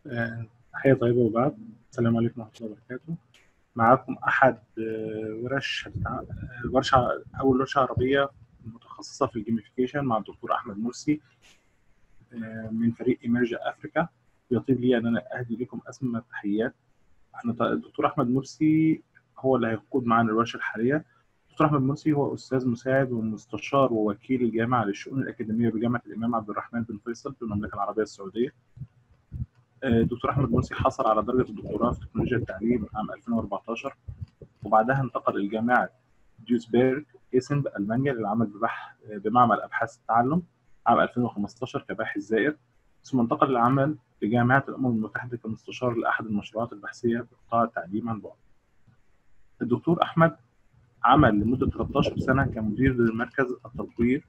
آه، تحية طيبة وبعد السلام عليكم ورحمة الله وبركاته معاكم أحد آه، ورش هتتع- آه، ورشة أول ورشة عربية متخصصة في الجيميفيكيشن مع الدكتور أحمد مرسي آه، من فريق إيمرج أفريكا يطيب لي أن أنا أهدي لكم أسمى التحيات احنا ط- الدكتور أحمد مرسي هو اللي هيقود معانا الورشة الحالية الدكتور أحمد مرسي هو أستاذ مساعد ومستشار ووكيل الجامعة للشؤون الأكاديمية بجامعة الإمام عبد الرحمن بن فيصل في المملكة العربية السعودية الدكتور احمد مرسي حصل على درجه الدكتوراه في تكنولوجيا التعليم عام 2014 وبعدها انتقل الى جامعه ديوسبيرغ ايسن بالمانيا للعمل ببحث بمعمل ابحاث التعلم عام 2015 كباحث زائر ثم انتقل للعمل في جامعه الامم المتحده كمستشار لاحد المشروعات البحثيه في قطاع التعليم عن بعد. الدكتور احمد عمل لمده 13 سنه كمدير لمركز التطوير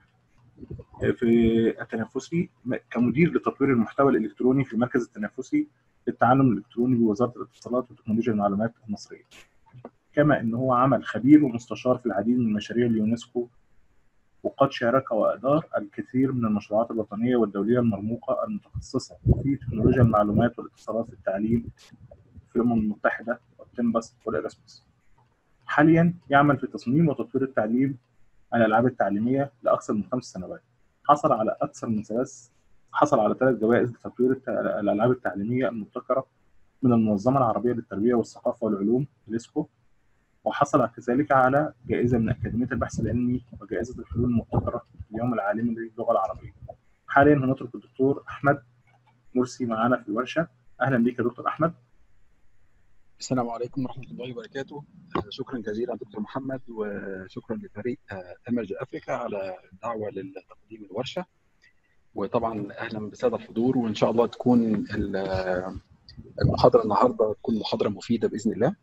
في التنافسي كمدير لتطوير المحتوى الالكتروني في المركز التنافسي للتعلم الالكتروني بوزاره الاتصالات وتكنولوجيا المعلومات المصريه. كما ان هو عمل خبير ومستشار في العديد من مشاريع اليونسكو وقد شارك وادار الكثير من المشروعات الوطنيه والدوليه المرموقه المتخصصه في تكنولوجيا المعلومات والاتصالات في التعليم في الامم المتحده والتنبس والاراسموس. حاليا يعمل في تصميم وتطوير التعليم الالعاب التعليميه لاكثر من خمس سنوات. حصل على اكثر من ثلاث حصل على ثلاث جوائز لتطوير الت- الالعاب التعليميه المبتكره من المنظمه العربيه للتربيه والثقافه والعلوم اليسكو وحصل كذلك على جائزه من اكاديميه البحث العلمي وجائزه الحلول المبتكره في اليوم العالمي للغه العربيه. حاليا هنترك الدكتور احمد مرسي معنا في الورشه. اهلا بك يا دكتور احمد. السلام عليكم ورحمة الله وبركاته آه، شكرا جزيلا دكتور محمد وشكرا لفريق امرج افريكا على الدعوة لتقديم الورشة وطبعا اهلا بالسادة الحضور وان شاء الله تكون ال- المحاضرة النهاردة تكون محاضرة مفيدة بإذن الله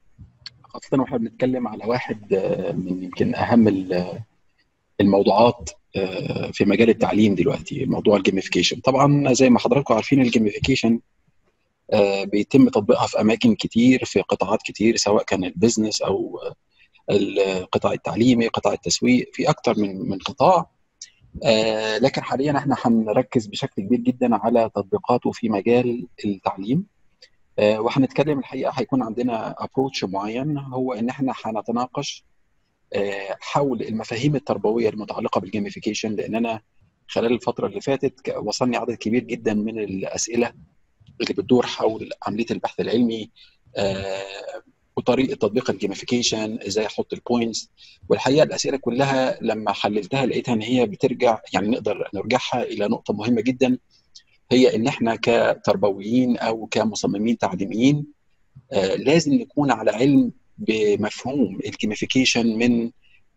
خاصة واحنا بنتكلم على واحد آه، من يمكن اهم ال- الموضوعات آه، في مجال التعليم دلوقتي موضوع الجيميفيكيشن طبعا زي ما حضراتكم عارفين الجيميفيكيشن آه، بيتم تطبيقها في اماكن كتير في قطاعات كتير سواء كان البيزنس او القطاع التعليمي قطاع التسويق في اكتر من من قطاع آه، لكن حاليا احنا هنركز بشكل كبير جدا على تطبيقاته في مجال التعليم آه، وهنتكلم الحقيقه هيكون عندنا ابروتش معين هو ان احنا هنتناقش آه، حول المفاهيم التربويه المتعلقه بالجيميفيكيشن لان انا خلال الفتره اللي فاتت ك- وصلني عدد كبير جدا من الاسئله اللي بتدور حول عمليه البحث العلمي آه، وطريقه تطبيق الجيميفيكيشن ازاي احط البوينتس والحقيقه الاسئله كلها لما حللتها لقيتها ان هي بترجع يعني نقدر نرجعها الى نقطه مهمه جدا هي ان احنا كتربويين او كمصممين تعليميين آه، لازم نكون على علم بمفهوم الجيميفيكيشن من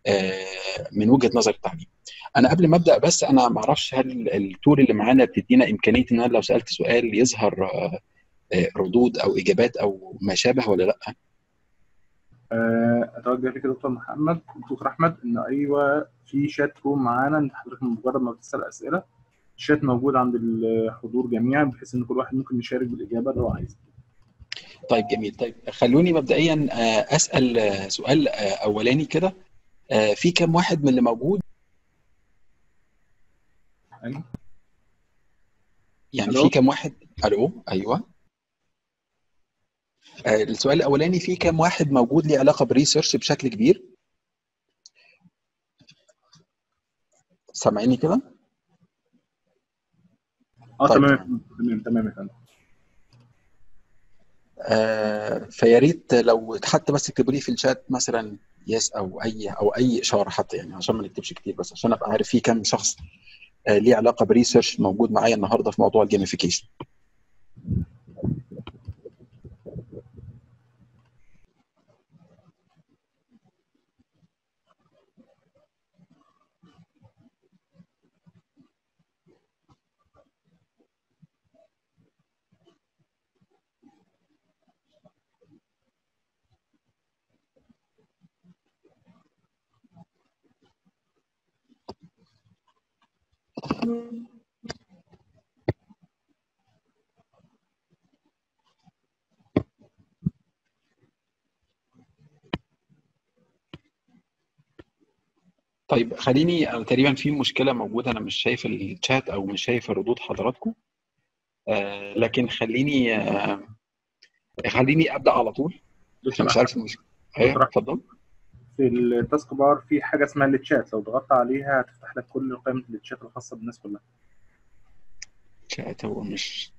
آه، من وجهه نظر التعليم. انا قبل ما ابدا بس انا ما اعرفش هل التول اللي معانا بتدينا امكانيه ان انا لو سالت سؤال يظهر آه، آه، ردود او اجابات او ما شابه ولا لا؟ آه، اتوجه لك يا دكتور محمد دكتور احمد ان ايوه في شات روم معانا انت حضرتك مجرد ما بتسال اسئله الشات موجود عند الحضور جميعا بحيث ان كل واحد ممكن يشارك بالاجابه اللي هو عايزها. طيب جميل طيب خلوني مبدئيا آه، اسال آه، سؤال آه، اولاني كده آه، في كم واحد من اللي موجود أيوة. يعني ألو؟ في كم واحد الو ايوه آه، السؤال الاولاني في كم واحد موجود ليه علاقه بالريسيرش بشكل كبير سامعيني كده اه طيب. تمام تمام تمام يا فندم. آه، فيا ريت لو حتى بس تكتبوا لي في الشات مثلا يس او اي او اي اشاره حتى يعني عشان ما نكتبش كتير بس عشان ابقى عارف في كم شخص آه، ليه علاقه بريسيرش موجود معايا النهارده في موضوع الجيميفيكيشن طيب خليني أنا تقريبا في مشكله موجوده انا مش شايف الشات او مش شايف ردود حضراتكم آه، لكن خليني آه، خليني ابدا على طول انا دكتور مش احمد عارف المشكله ايوه دكتور اتفضل في التاسك بار في حاجه اسمها التشات لو ضغطت عليها هتفتح لك كل قائمه التشات الخاصه بالناس كلها شات هو مش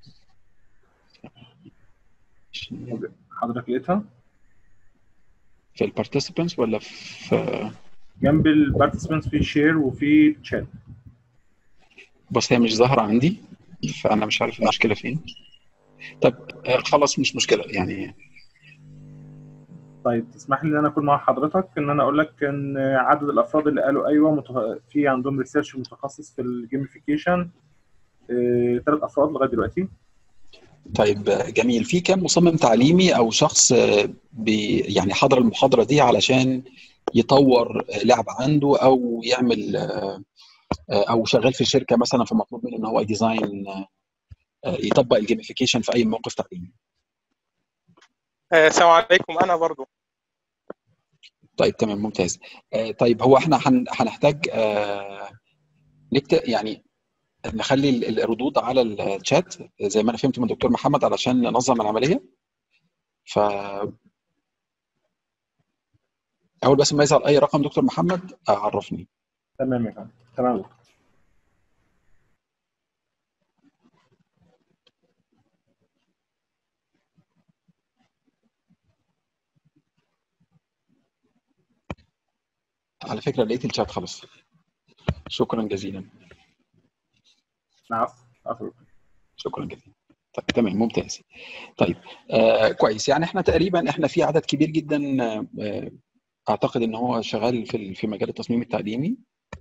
مش- حضرتك لقيتها في البارتيسيبنتس ولا في جنب البارتيسيبنتس في شير وفي تشات بس هي مش ظاهره عندي فانا مش عارف المشكله فين طب آه، خلاص مش مشكله يعني طيب تسمح لي ان انا اكون مع حضرتك ان انا اقول لك ان عدد الافراد اللي قالوا ايوه متخ... في عندهم ريسيرش متخصص في الجيميفيكيشن ثلاث افراد لغايه دلوقتي طيب آه، جميل في كام مصمم تعليمي او شخص آه، بي يعني حضر المحاضره دي علشان يطور آه، لعبه عنده او يعمل آه، آه، او شغال في شركه مثلا فمطلوب منه ان هو يديزاين آه، آه، يطبق الجيميفيكيشن في اي موقف تعليمي آه، السلام عليكم انا برضو طيب تمام ممتاز آه، طيب هو احنا هن- هنحتاج آه، نكتب يعني نخلي ال- الردود على الشات زي ما انا فهمت من دكتور محمد علشان ننظم العمليه ف اول بس ما يظهر اي رقم دكتور محمد آه، عرفني تمام يا فندم تمام يا دكتور. على فكره لقيت الشات خلاص شكرا جزيلا العفو عفو شكرا جزيلا طيب تمام ممتاز طيب آه كويس يعني احنا تقريبا احنا في عدد كبير جدا آه اعتقد ان هو شغال في ال- في مجال التصميم التعليمي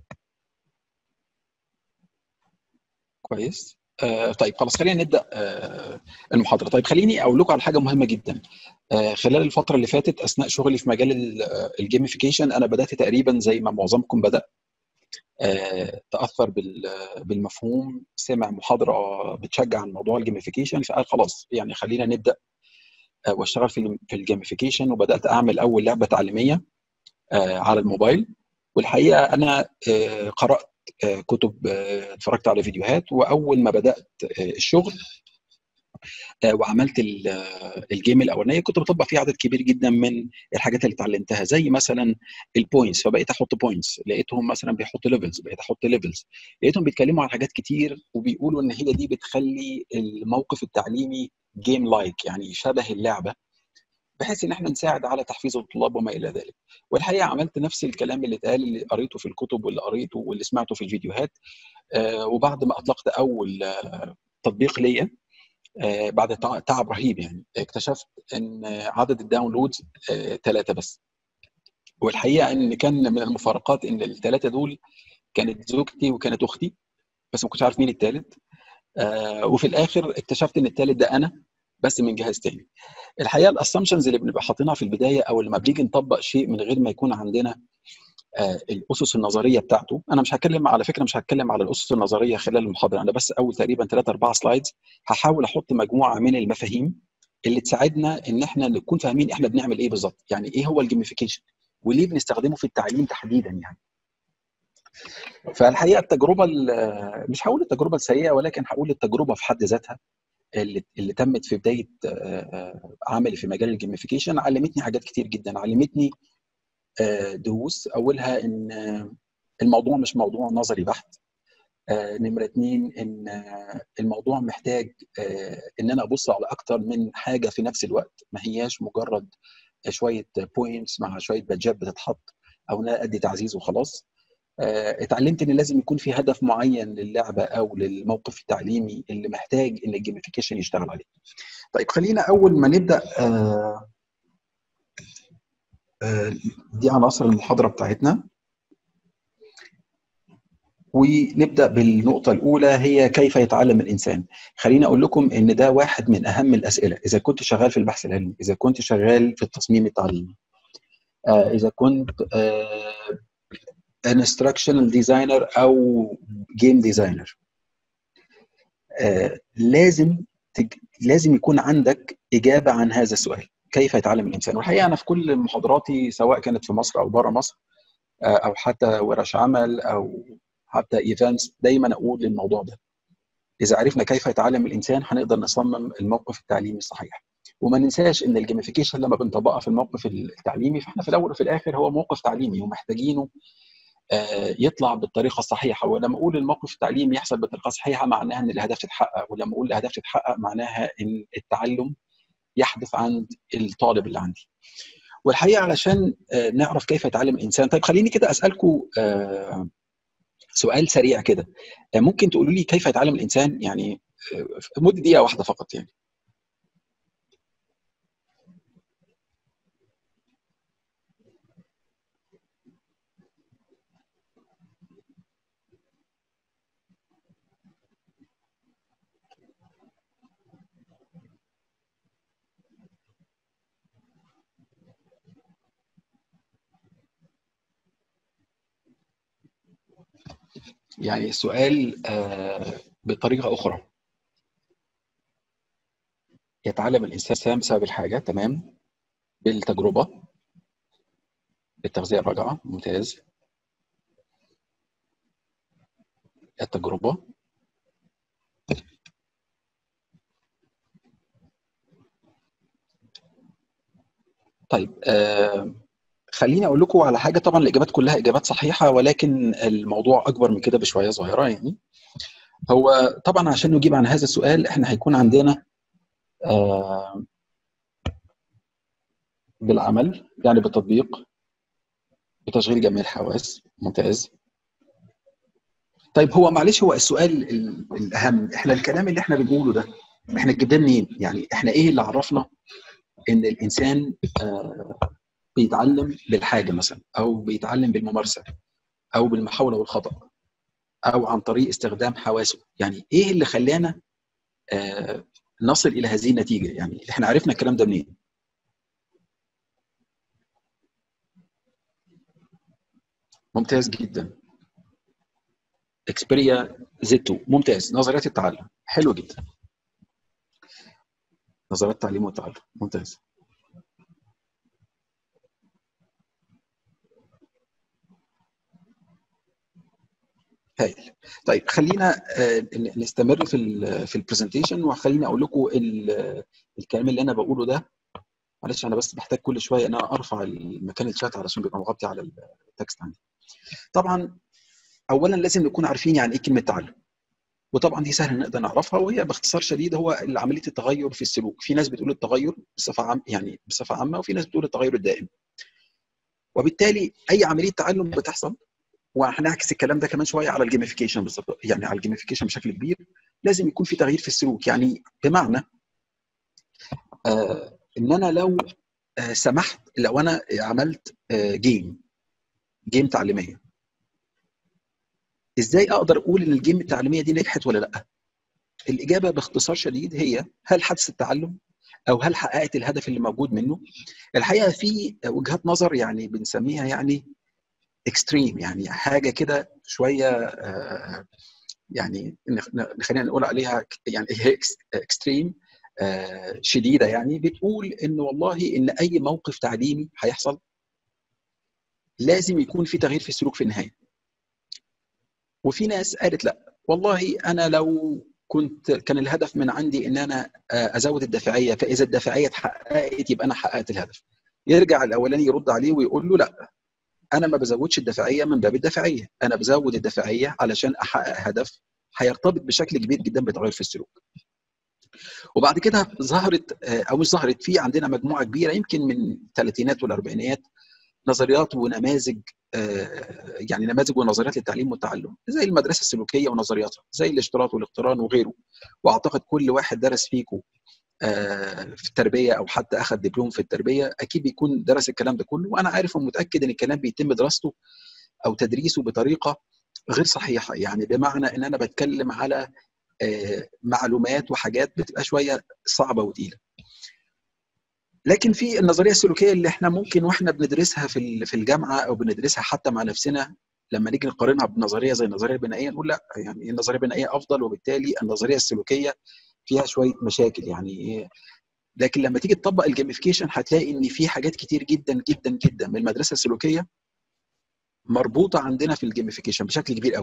كويس آه طيب خلاص خلينا نبدا آه المحاضره طيب خليني اقول لكم على حاجه مهمه جدا آه خلال الفتره اللي فاتت اثناء شغلي في مجال ال- آه، الجيميفيكيشن انا بدات تقريبا زي ما معظمكم بدا آه، تاثر بال- بالمفهوم سمع محاضره بتشجع عن موضوع الجيميفيكيشن فقال خلاص يعني خلينا نبدا آه، واشتغل في ال- في الجيميفيكيشن وبدات اعمل اول لعبه تعليميه آه، على الموبايل والحقيقه انا آه، قرات آه، كتب آه، اتفرجت على فيديوهات واول ما بدات آه، الشغل آه، وعملت ال- آه، الجيم الاولانيه كنت بطبق فيه عدد كبير جدا من الحاجات اللي اتعلمتها زي مثلا البوينتس فبقيت احط بوينتس لقيتهم مثلا بيحطوا ليفلز بقيت احط ليفلز لقيتهم بيتكلموا عن حاجات كتير وبيقولوا ان هي دي بتخلي الموقف التعليمي جيم لايك يعني شبه اللعبه بحيث ان احنا نساعد على تحفيز الطلاب وما الى ذلك والحقيقه عملت نفس الكلام اللي اتقال اللي قريته في الكتب واللي قريته واللي سمعته في الفيديوهات آه، وبعد ما اطلقت اول آه، تطبيق ليا آه، بعد تع- تعب رهيب يعني اكتشفت ان عدد الداونلودز ثلاثه بس والحقيقه ان كان من المفارقات ان الثلاثه دول كانت زوجتي وكانت اختي بس ما كنتش عارف مين الثالث وفي الاخر اكتشفت ان الثالث ده انا بس من جهاز تاني الحقيقه الاسامبشنز اللي بنبقى حاطينها في البدايه او لما بنيجي نطبق شيء من غير ما يكون عندنا آه، الاسس النظريه بتاعته انا مش هتكلم على فكره مش هتكلم على الاسس النظريه خلال المحاضره انا بس اول تقريبا 3 4 سلايدز هحاول احط مجموعه من المفاهيم اللي تساعدنا ان احنا نكون فاهمين احنا بنعمل ايه بالظبط يعني ايه هو الجيميفيكيشن وليه بنستخدمه في التعليم تحديدا يعني فالحقيقه التجربه ال- مش هقول التجربه السيئه ولكن هقول التجربه في حد ذاتها اللي, اللي تمت في بدايه آه، آه، عملي في مجال الجيميفيكيشن علمتني حاجات كتير جدا علمتني آه، دروس اولها ان آه، الموضوع مش موضوع نظري بحت آه، نمرة اتنين ان آه، الموضوع محتاج آه، ان انا ابص على اكتر من حاجة في نفس الوقت ما هياش مجرد شوية بوينتس مع شوية بادجات بتتحط او ان انا ادي تعزيز وخلاص آه، اتعلمت ان لازم يكون في هدف معين للعبة او للموقف التعليمي اللي محتاج ان الجيميفيكيشن يشتغل عليه طيب خلينا اول ما نبدا آه، آه، دي عناصر المحاضرة بتاعتنا ونبدا بالنقطه الاولى هي كيف يتعلم الانسان خليني اقول لكم ان ده واحد من اهم الاسئله اذا كنت شغال في البحث العلمي اذا كنت شغال في التصميم التعليمي آه، اذا كنت انستراكشنال ديزاينر او جيم ديزاينر لازم تج... لازم يكون عندك اجابه عن هذا السؤال كيف يتعلم الانسان والحقيقه انا في كل محاضراتي سواء كانت في مصر او بره مصر آه، او حتى ورش عمل او حتى ايفنتس دايما اقول الموضوع ده اذا عرفنا كيف يتعلم الانسان هنقدر نصمم الموقف التعليمي الصحيح وما ننساش ان الجيميفيكيشن لما بنطبقها في الموقف التعليمي فاحنا في الاول وفي الاخر هو موقف تعليمي ومحتاجينه يطلع بالطريقه الصحيحه ولما اقول الموقف التعليمي يحصل بالطريقه الصحيحه معناها ان الاهداف تتحقق ولما اقول الاهداف تتحقق معناها ان التعلم يحدث عند الطالب اللي عندي والحقيقه علشان نعرف كيف يتعلم الانسان طيب خليني كده اسالكم سؤال سريع كده ممكن تقولوا لي كيف يتعلم الانسان يعني مده دقيقه واحده فقط يعني يعني السؤال بطريقة أخرى يتعلم الإنسان بسبب الحاجة تمام بالتجربة بالتغذية الراجعة ممتاز التجربة طيب آه خليني اقول لكم على حاجه طبعا الاجابات كلها اجابات صحيحه ولكن الموضوع اكبر من كده بشويه صغيره يعني هو طبعا عشان نجيب عن هذا السؤال احنا هيكون عندنا آه بالعمل يعني بالتطبيق بتشغيل جميع الحواس ممتاز طيب هو معلش هو السؤال الاهم احنا الكلام اللي احنا بنقوله ده احنا جبناه منين يعني احنا ايه اللي عرفنا ان الانسان آه بيتعلم بالحاجه مثلا او بيتعلم بالممارسه او بالمحاوله والخطا او عن طريق استخدام حواسه يعني ايه اللي خلانا آه نصل الى هذه النتيجه يعني احنا عرفنا الكلام ده منين ممتاز جدا اكسبيريا زد 2 ممتاز نظريات التعلم حلو جدا نظريات التعليم والتعلم ممتاز هايل طيب خلينا نستمر في ال في البرزنتيشن وخليني اقول لكم الكلام اللي انا بقوله ده معلش انا بس بحتاج كل شويه ان انا ارفع المكان الشات علشان بيبقى مغطي على التكست عندي طبعا اولا لازم نكون عارفين يعني ايه كلمه تعلم وطبعا دي سهل نقدر نعرفها وهي باختصار شديد هو عمليه التغير في السلوك في ناس بتقول التغير بصفه عامه يعني بصفه عامه وفي ناس بتقول التغير الدائم وبالتالي اي عمليه تعلم بتحصل وهنعكس الكلام ده كمان شويه على الجيميفيكيشن بالظبط يعني على الجيميفيكيشن بشكل كبير لازم يكون في تغيير في السلوك يعني بمعنى آه ان انا لو آه سمحت لو انا عملت آه جيم جيم تعليميه ازاي اقدر اقول ان الجيم التعليميه دي نجحت ولا لا الاجابه باختصار شديد هي هل حدث التعلم او هل حققت الهدف اللي موجود منه الحقيقه في وجهات نظر يعني بنسميها يعني اكستريم يعني حاجه كده شويه آه يعني خلينا نقول عليها يعني هي اكستريم آه شديده يعني بتقول ان والله ان اي موقف تعليمي هيحصل لازم يكون في تغيير في السلوك في النهايه وفي ناس قالت لا والله انا لو كنت كان الهدف من عندي ان انا ازود الدافعيه فاذا الدافعيه اتحققت يبقى انا حققت الهدف يرجع الاولاني يرد عليه ويقول له لا انا ما بزودش الدافعيه من باب الدافعيه انا بزود الدافعيه علشان احقق هدف هيرتبط بشكل كبير جدا بتغير في السلوك وبعد كده ظهرت او مش ظهرت في عندنا مجموعه كبيره يمكن من الثلاثينات والاربعينات نظريات ونماذج يعني نماذج ونظريات للتعليم والتعلم زي المدرسه السلوكيه ونظرياتها زي الاشتراط والاقتران وغيره واعتقد كل واحد درس فيكم في التربيه او حتى اخذ دبلوم في التربيه اكيد بيكون درس الكلام ده كله وانا عارف ومتاكد ان الكلام بيتم دراسته او تدريسه بطريقه غير صحيحه يعني بمعنى ان انا بتكلم على معلومات وحاجات بتبقى شويه صعبه وتقيله لكن في النظريه السلوكيه اللي احنا ممكن واحنا بندرسها في في الجامعه او بندرسها حتى مع نفسنا لما نيجي نقارنها بنظريه زي النظريه البنائيه نقول لا يعني النظريه البنائيه افضل وبالتالي النظريه السلوكيه فيها شويه مشاكل يعني لكن لما تيجي تطبق الجيميفيكيشن هتلاقي ان في حاجات كتير جدا جدا جدا من المدرسه السلوكيه مربوطه عندنا في الجيميفيكيشن بشكل كبير قوي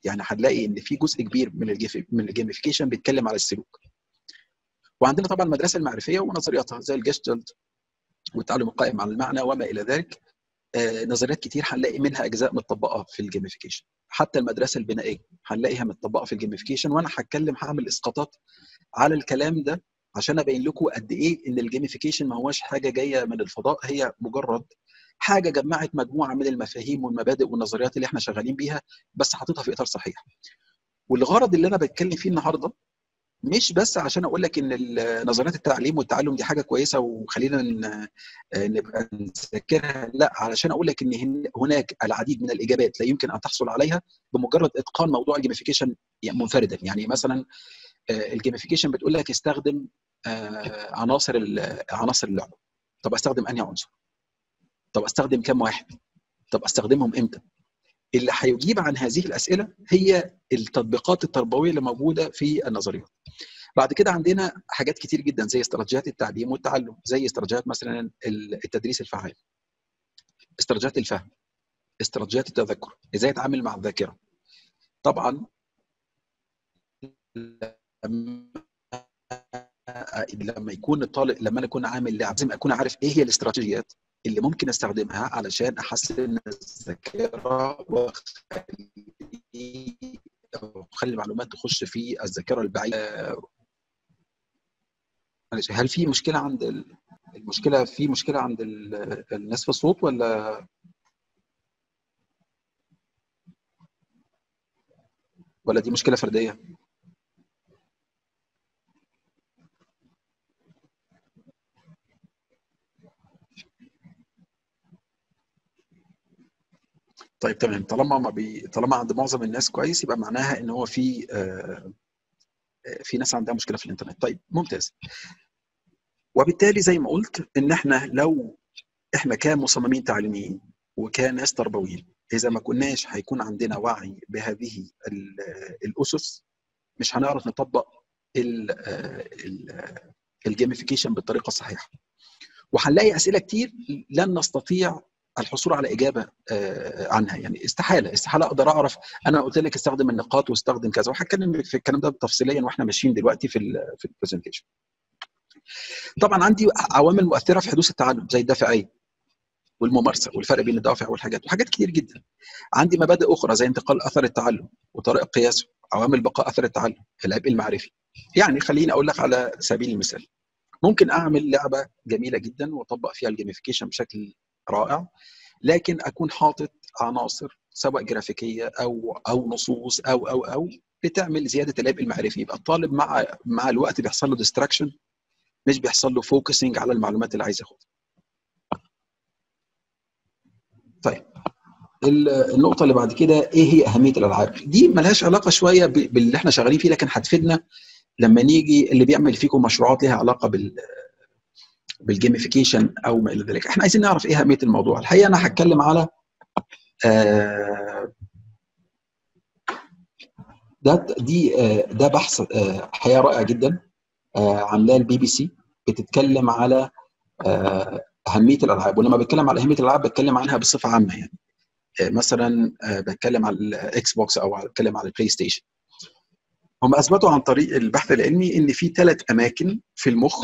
يعني هنلاقي ان في جزء كبير من الجيف من الجيميفيكيشن بيتكلم على السلوك وعندنا طبعا المدرسه المعرفيه ونظرياتها زي الجيستلد والتعلم القائم على المعنى وما الى ذلك آه، نظريات كتير هنلاقي منها اجزاء متطبقه في الجيميفيكيشن حتى المدرسه البنائيه هنلاقيها متطبقه في الجيميفيكيشن وانا هتكلم هعمل اسقاطات على الكلام ده عشان ابين لكم قد ايه ان الجيميفيكيشن ما هوش حاجه جايه من الفضاء هي مجرد حاجه جمعت مجموعه من المفاهيم والمبادئ والنظريات اللي احنا شغالين بيها بس حاططها في اطار صحيح والغرض اللي انا بتكلم فيه النهارده مش بس عشان اقول لك ان ال- نظريات التعليم والتعلم دي حاجه كويسه وخلينا ن- نبقى نذاكرها لا علشان اقول لك ان هن- هناك العديد من الاجابات لا يمكن ان تحصل عليها بمجرد اتقان موضوع الجيميفيكيشن منفردا يعني مثلا آه، الجيميفيكيشن بتقول لك استخدم آه، عناصر ال- عناصر اللعبه طب استخدم انهي عنصر طب استخدم كام واحد طب استخدمهم امتى اللي هيجيب عن هذه الاسئله هي التطبيقات التربويه اللي موجوده في النظريات بعد كده عندنا حاجات كتير جدا زي استراتيجيات التعليم والتعلم زي استراتيجيات مثلا التدريس الفعال استراتيجيات الفهم استراتيجيات التذكر ازاي اتعامل مع الذاكره طبعا لما لما يكون الطالب لما انا اكون عامل لعب لازم اكون عارف ايه هي الاستراتيجيات اللي ممكن استخدمها علشان احسن الذاكره واخلي واخلي المعلومات تخش في الذاكره البعيده معلش هل في مشكله عند ال- المشكله في مشكله عند ال- الناس في الصوت ولا ولا دي مشكله فرديه طيب تمام طالما ما بي... طالما عند معظم الناس كويس يبقى معناها ان هو في آه، آه، في ناس عندها مشكله في الانترنت طيب ممتاز وبالتالي زي ما قلت ان احنا لو احنا كمصممين تعليميين وكناس تربويين اذا ما كناش هيكون عندنا وعي بهذه ال- الاسس مش هنعرف نطبق ال- آه، ال- آه، الجيميفيكيشن بالطريقه الصحيحه وهنلاقي اسئله كتير لن نستطيع الحصول على اجابه آه، عنها يعني استحاله استحاله اقدر اعرف انا قلت لك استخدم النقاط واستخدم كذا وهتكلم في الكلام ده تفصيليا واحنا ماشيين دلوقتي في ال في البرزنتيشن طبعا عندي عوامل مؤثره في حدوث التعلم زي الدافعيه والممارسه والفرق بين الدوافع والحاجات وحاجات كتير جدا عندي مبادئ اخرى زي انتقال اثر التعلم وطريقه قياسه عوامل بقاء اثر التعلم العبء المعرفي يعني خليني اقول لك على سبيل المثال ممكن اعمل لعبه جميله جدا واطبق فيها الجيميفيكيشن بشكل رائع لكن اكون حاطط عناصر سواء جرافيكيه او او نصوص او او او بتعمل زياده العبء المعرفي يبقى الطالب مع مع الوقت بيحصل له ديستراكشن مش بيحصل له فوكسنج على المعلومات اللي عايز ياخدها. طيب ال- النقطة اللي بعد كده ايه هي أهمية الألعاب؟ دي ملهاش علاقة شوية ب- باللي احنا شغالين فيه لكن هتفيدنا لما نيجي اللي بيعمل فيكم مشروعات ليها علاقة بال بالجيميفيكيشن او ما الى ذلك احنا عايزين نعرف ايه اهميه الموضوع الحقيقه انا هتكلم على آه، ده دي آه، ده بحث آه، حقيقه رائع جدا آه، عاملاه البي بي سي بتتكلم على آه، اهميه الالعاب ولما بتكلم على اهميه الالعاب بتكلم عنها بصفه عامه يعني آه، مثلا آه، بتكلم على الاكس بوكس او بتكلم على البلاي ستيشن هم اثبتوا عن طريق البحث العلمي ان في ثلاث اماكن في المخ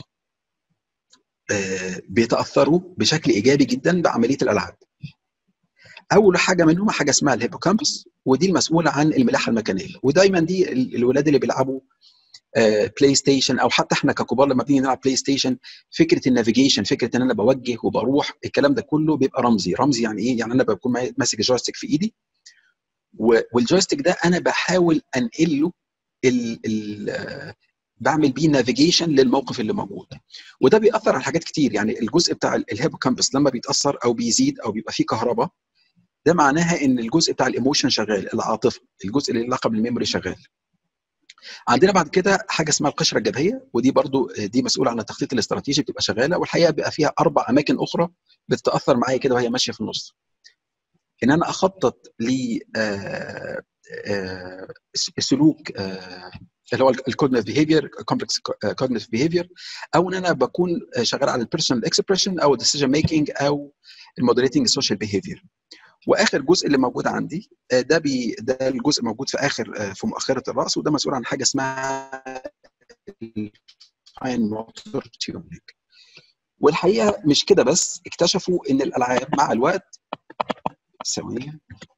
آه، بيتاثروا بشكل ايجابي جدا بعمليه الالعاب اول حاجه منهم حاجه اسمها الهيبوكامبس ودي المسؤوله عن الملاحه المكانيه ودايما دي ال- الولاد اللي بيلعبوا آه، بلاي ستيشن او حتى احنا ككبار لما بنيجي نلعب بلاي ستيشن فكره النافيجيشن فكره ان انا بوجه وبروح الكلام ده كله بيبقى رمزي رمزي يعني ايه يعني انا بكون ما- ماسك الجويستيك في ايدي و- والجويستيك ده انا بحاول انقل له ال ال آه، بعمل بيه نافيجيشن للموقف اللي موجود وده بيأثر على حاجات كتير يعني الجزء بتاع ال- الهيبوكامبس لما بيتأثر او بيزيد او بيبقى فيه كهرباء ده معناها ان الجزء بتاع الايموشن شغال العاطفه الجزء اللي له علاقه بالميموري شغال عندنا بعد كده حاجه اسمها القشره الجبهيه ودي برضو دي مسؤوله عن التخطيط الاستراتيجي بتبقى شغاله والحقيقه بيبقى فيها اربع اماكن اخرى بتتاثر معايا كده وهي ماشيه في النص ان انا اخطط ل آه، آه، سلوك آه، اللي هو الكوجنيتيف بيهيفير كومبلكس كوجنيتيف بيهيفير او ان انا بكون شغال على البيرسونال اكسبريشن او الديسيجن ميكنج او المودريتنج السوشيال بيهيفير واخر جزء اللي موجود عندي ده بي ده الجزء موجود في اخر في مؤخره الراس وده مسؤول عن حاجه اسمها الفاين موتور تيونينج والحقيقه مش كده بس اكتشفوا ان الالعاب مع الوقت ثواني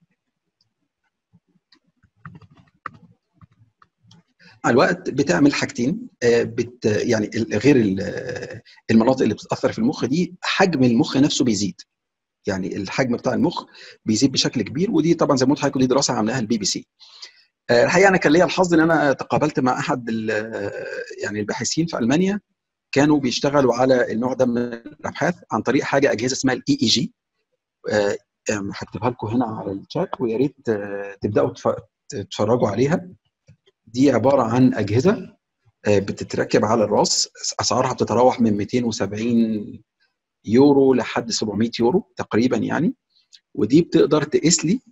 مع الوقت بتعمل حاجتين بت يعني غير المناطق اللي بتتاثر في المخ دي حجم المخ نفسه بيزيد يعني الحجم بتاع المخ بيزيد بشكل كبير ودي طبعا زي ما قلت لحضرتك دي دراسه عملها البي بي سي الحقيقه انا كان ليا الحظ ان انا تقابلت مع احد يعني الباحثين في المانيا كانوا بيشتغلوا على النوع ده من الابحاث عن طريق حاجه اجهزه اسمها الاي اي جي هكتبها لكم هنا على الشات ويا ريت تبداوا تتفرجوا عليها دي عباره عن اجهزه بتتركب على الراس اسعارها بتتراوح من 270 يورو لحد 700 يورو تقريبا يعني ودي بتقدر تقيس لي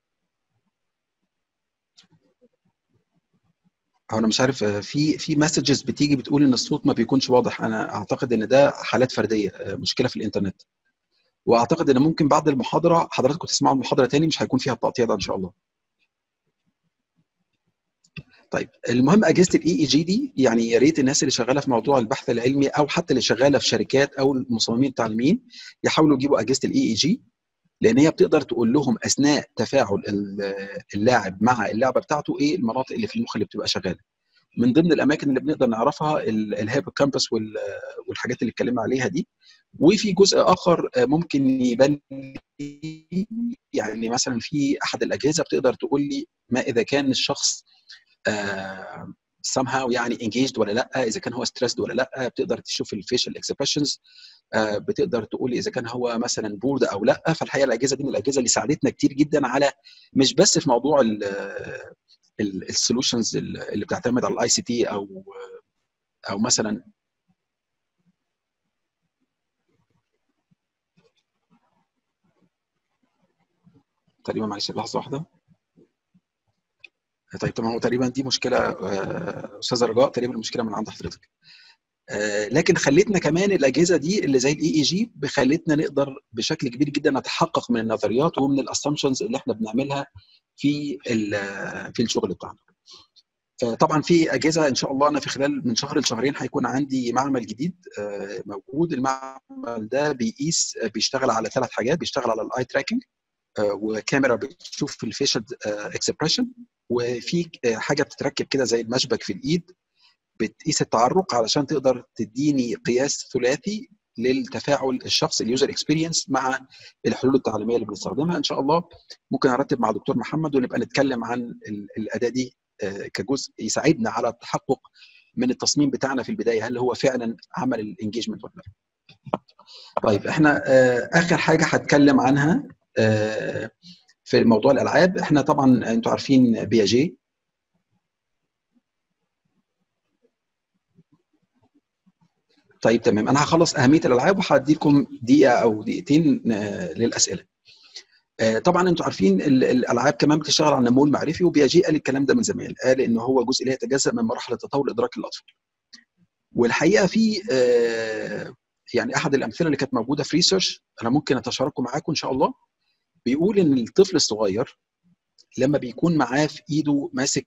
هو انا مش عارف في في مسجز بتيجي بتقول ان الصوت ما بيكونش واضح انا اعتقد ان ده حالات فرديه مشكله في الانترنت واعتقد ان ممكن بعد المحاضره حضراتكم تسمعوا المحاضره تاني مش هيكون فيها التقطيع ده ان شاء الله طيب المهم اجهزه الاي اي جي دي يعني يا ريت الناس اللي شغاله في موضوع البحث العلمي او حتى اللي شغاله في شركات او المصممين التعليميين يحاولوا يجيبوا اجهزه الاي اي جي لان هي بتقدر تقول لهم اثناء تفاعل اللاعب مع اللعبه بتاعته ايه المناطق اللي في المخ اللي بتبقى شغاله من ضمن الاماكن اللي بنقدر نعرفها الهيب كامبس والحاجات اللي اتكلمنا عليها دي وفي جزء اخر ممكن يبان يعني مثلا في احد الاجهزه بتقدر تقول لي ما اذا كان الشخص آه somehow يعني engaged ولا لا اذا كان هو stressed ولا لا بتقدر تشوف الفيشل اكسبريشنز آه بتقدر تقول اذا كان هو مثلا بورد او لا فالحقيقه الاجهزه دي من الاجهزه اللي ساعدتنا كتير جدا على مش بس في موضوع السولوشنز اللي بتعتمد على الاي سي تي او او مثلا تقريبا معلش لحظه واحده طيب تمام هو تقريبا دي مشكله استاذه رجاء تقريبا المشكله من عند حضرتك لكن خلتنا كمان الاجهزه دي اللي زي الاي اي جي خلتنا نقدر بشكل كبير جدا نتحقق من النظريات ومن الاسامبشنز اللي احنا بنعملها في في الشغل بتاعنا طبعا في اجهزه ان شاء الله انا في خلال من شهر لشهرين هيكون عندي معمل جديد موجود المعمل ده بيقيس بيشتغل على ثلاث حاجات بيشتغل على الاي تراكنج وكاميرا بتشوف الفيشل اكسبريشن وفي حاجه بتتركب كده زي المشبك في الايد بتقيس التعرق علشان تقدر تديني قياس ثلاثي للتفاعل الشخص اليوزر اكسبيرينس مع الحلول التعليميه اللي بنستخدمها ان شاء الله ممكن ارتب مع دكتور محمد ونبقى نتكلم عن الاداه دي كجزء يساعدنا على التحقق من التصميم بتاعنا في البدايه هل هو فعلا عمل الانجيجمنت ولا لا طيب احنا اخر حاجه هتكلم عنها في موضوع الالعاب احنا طبعا انتوا عارفين بياجي طيب تمام انا هخلص اهميه الالعاب وهديكم دقيقه او دقيقتين للاسئله طبعا انتوا عارفين الالعاب كمان بتشتغل على النمو المعرفي وبياجي قال الكلام ده من زمان قال ان هو جزء لا يتجزا من مراحل التطور الادراكي للاطفال والحقيقه في يعني احد الامثله اللي كانت موجوده في ريسيرش انا ممكن اتشاركه معاكم ان شاء الله بيقول ان الطفل الصغير لما بيكون معاه في ايده ماسك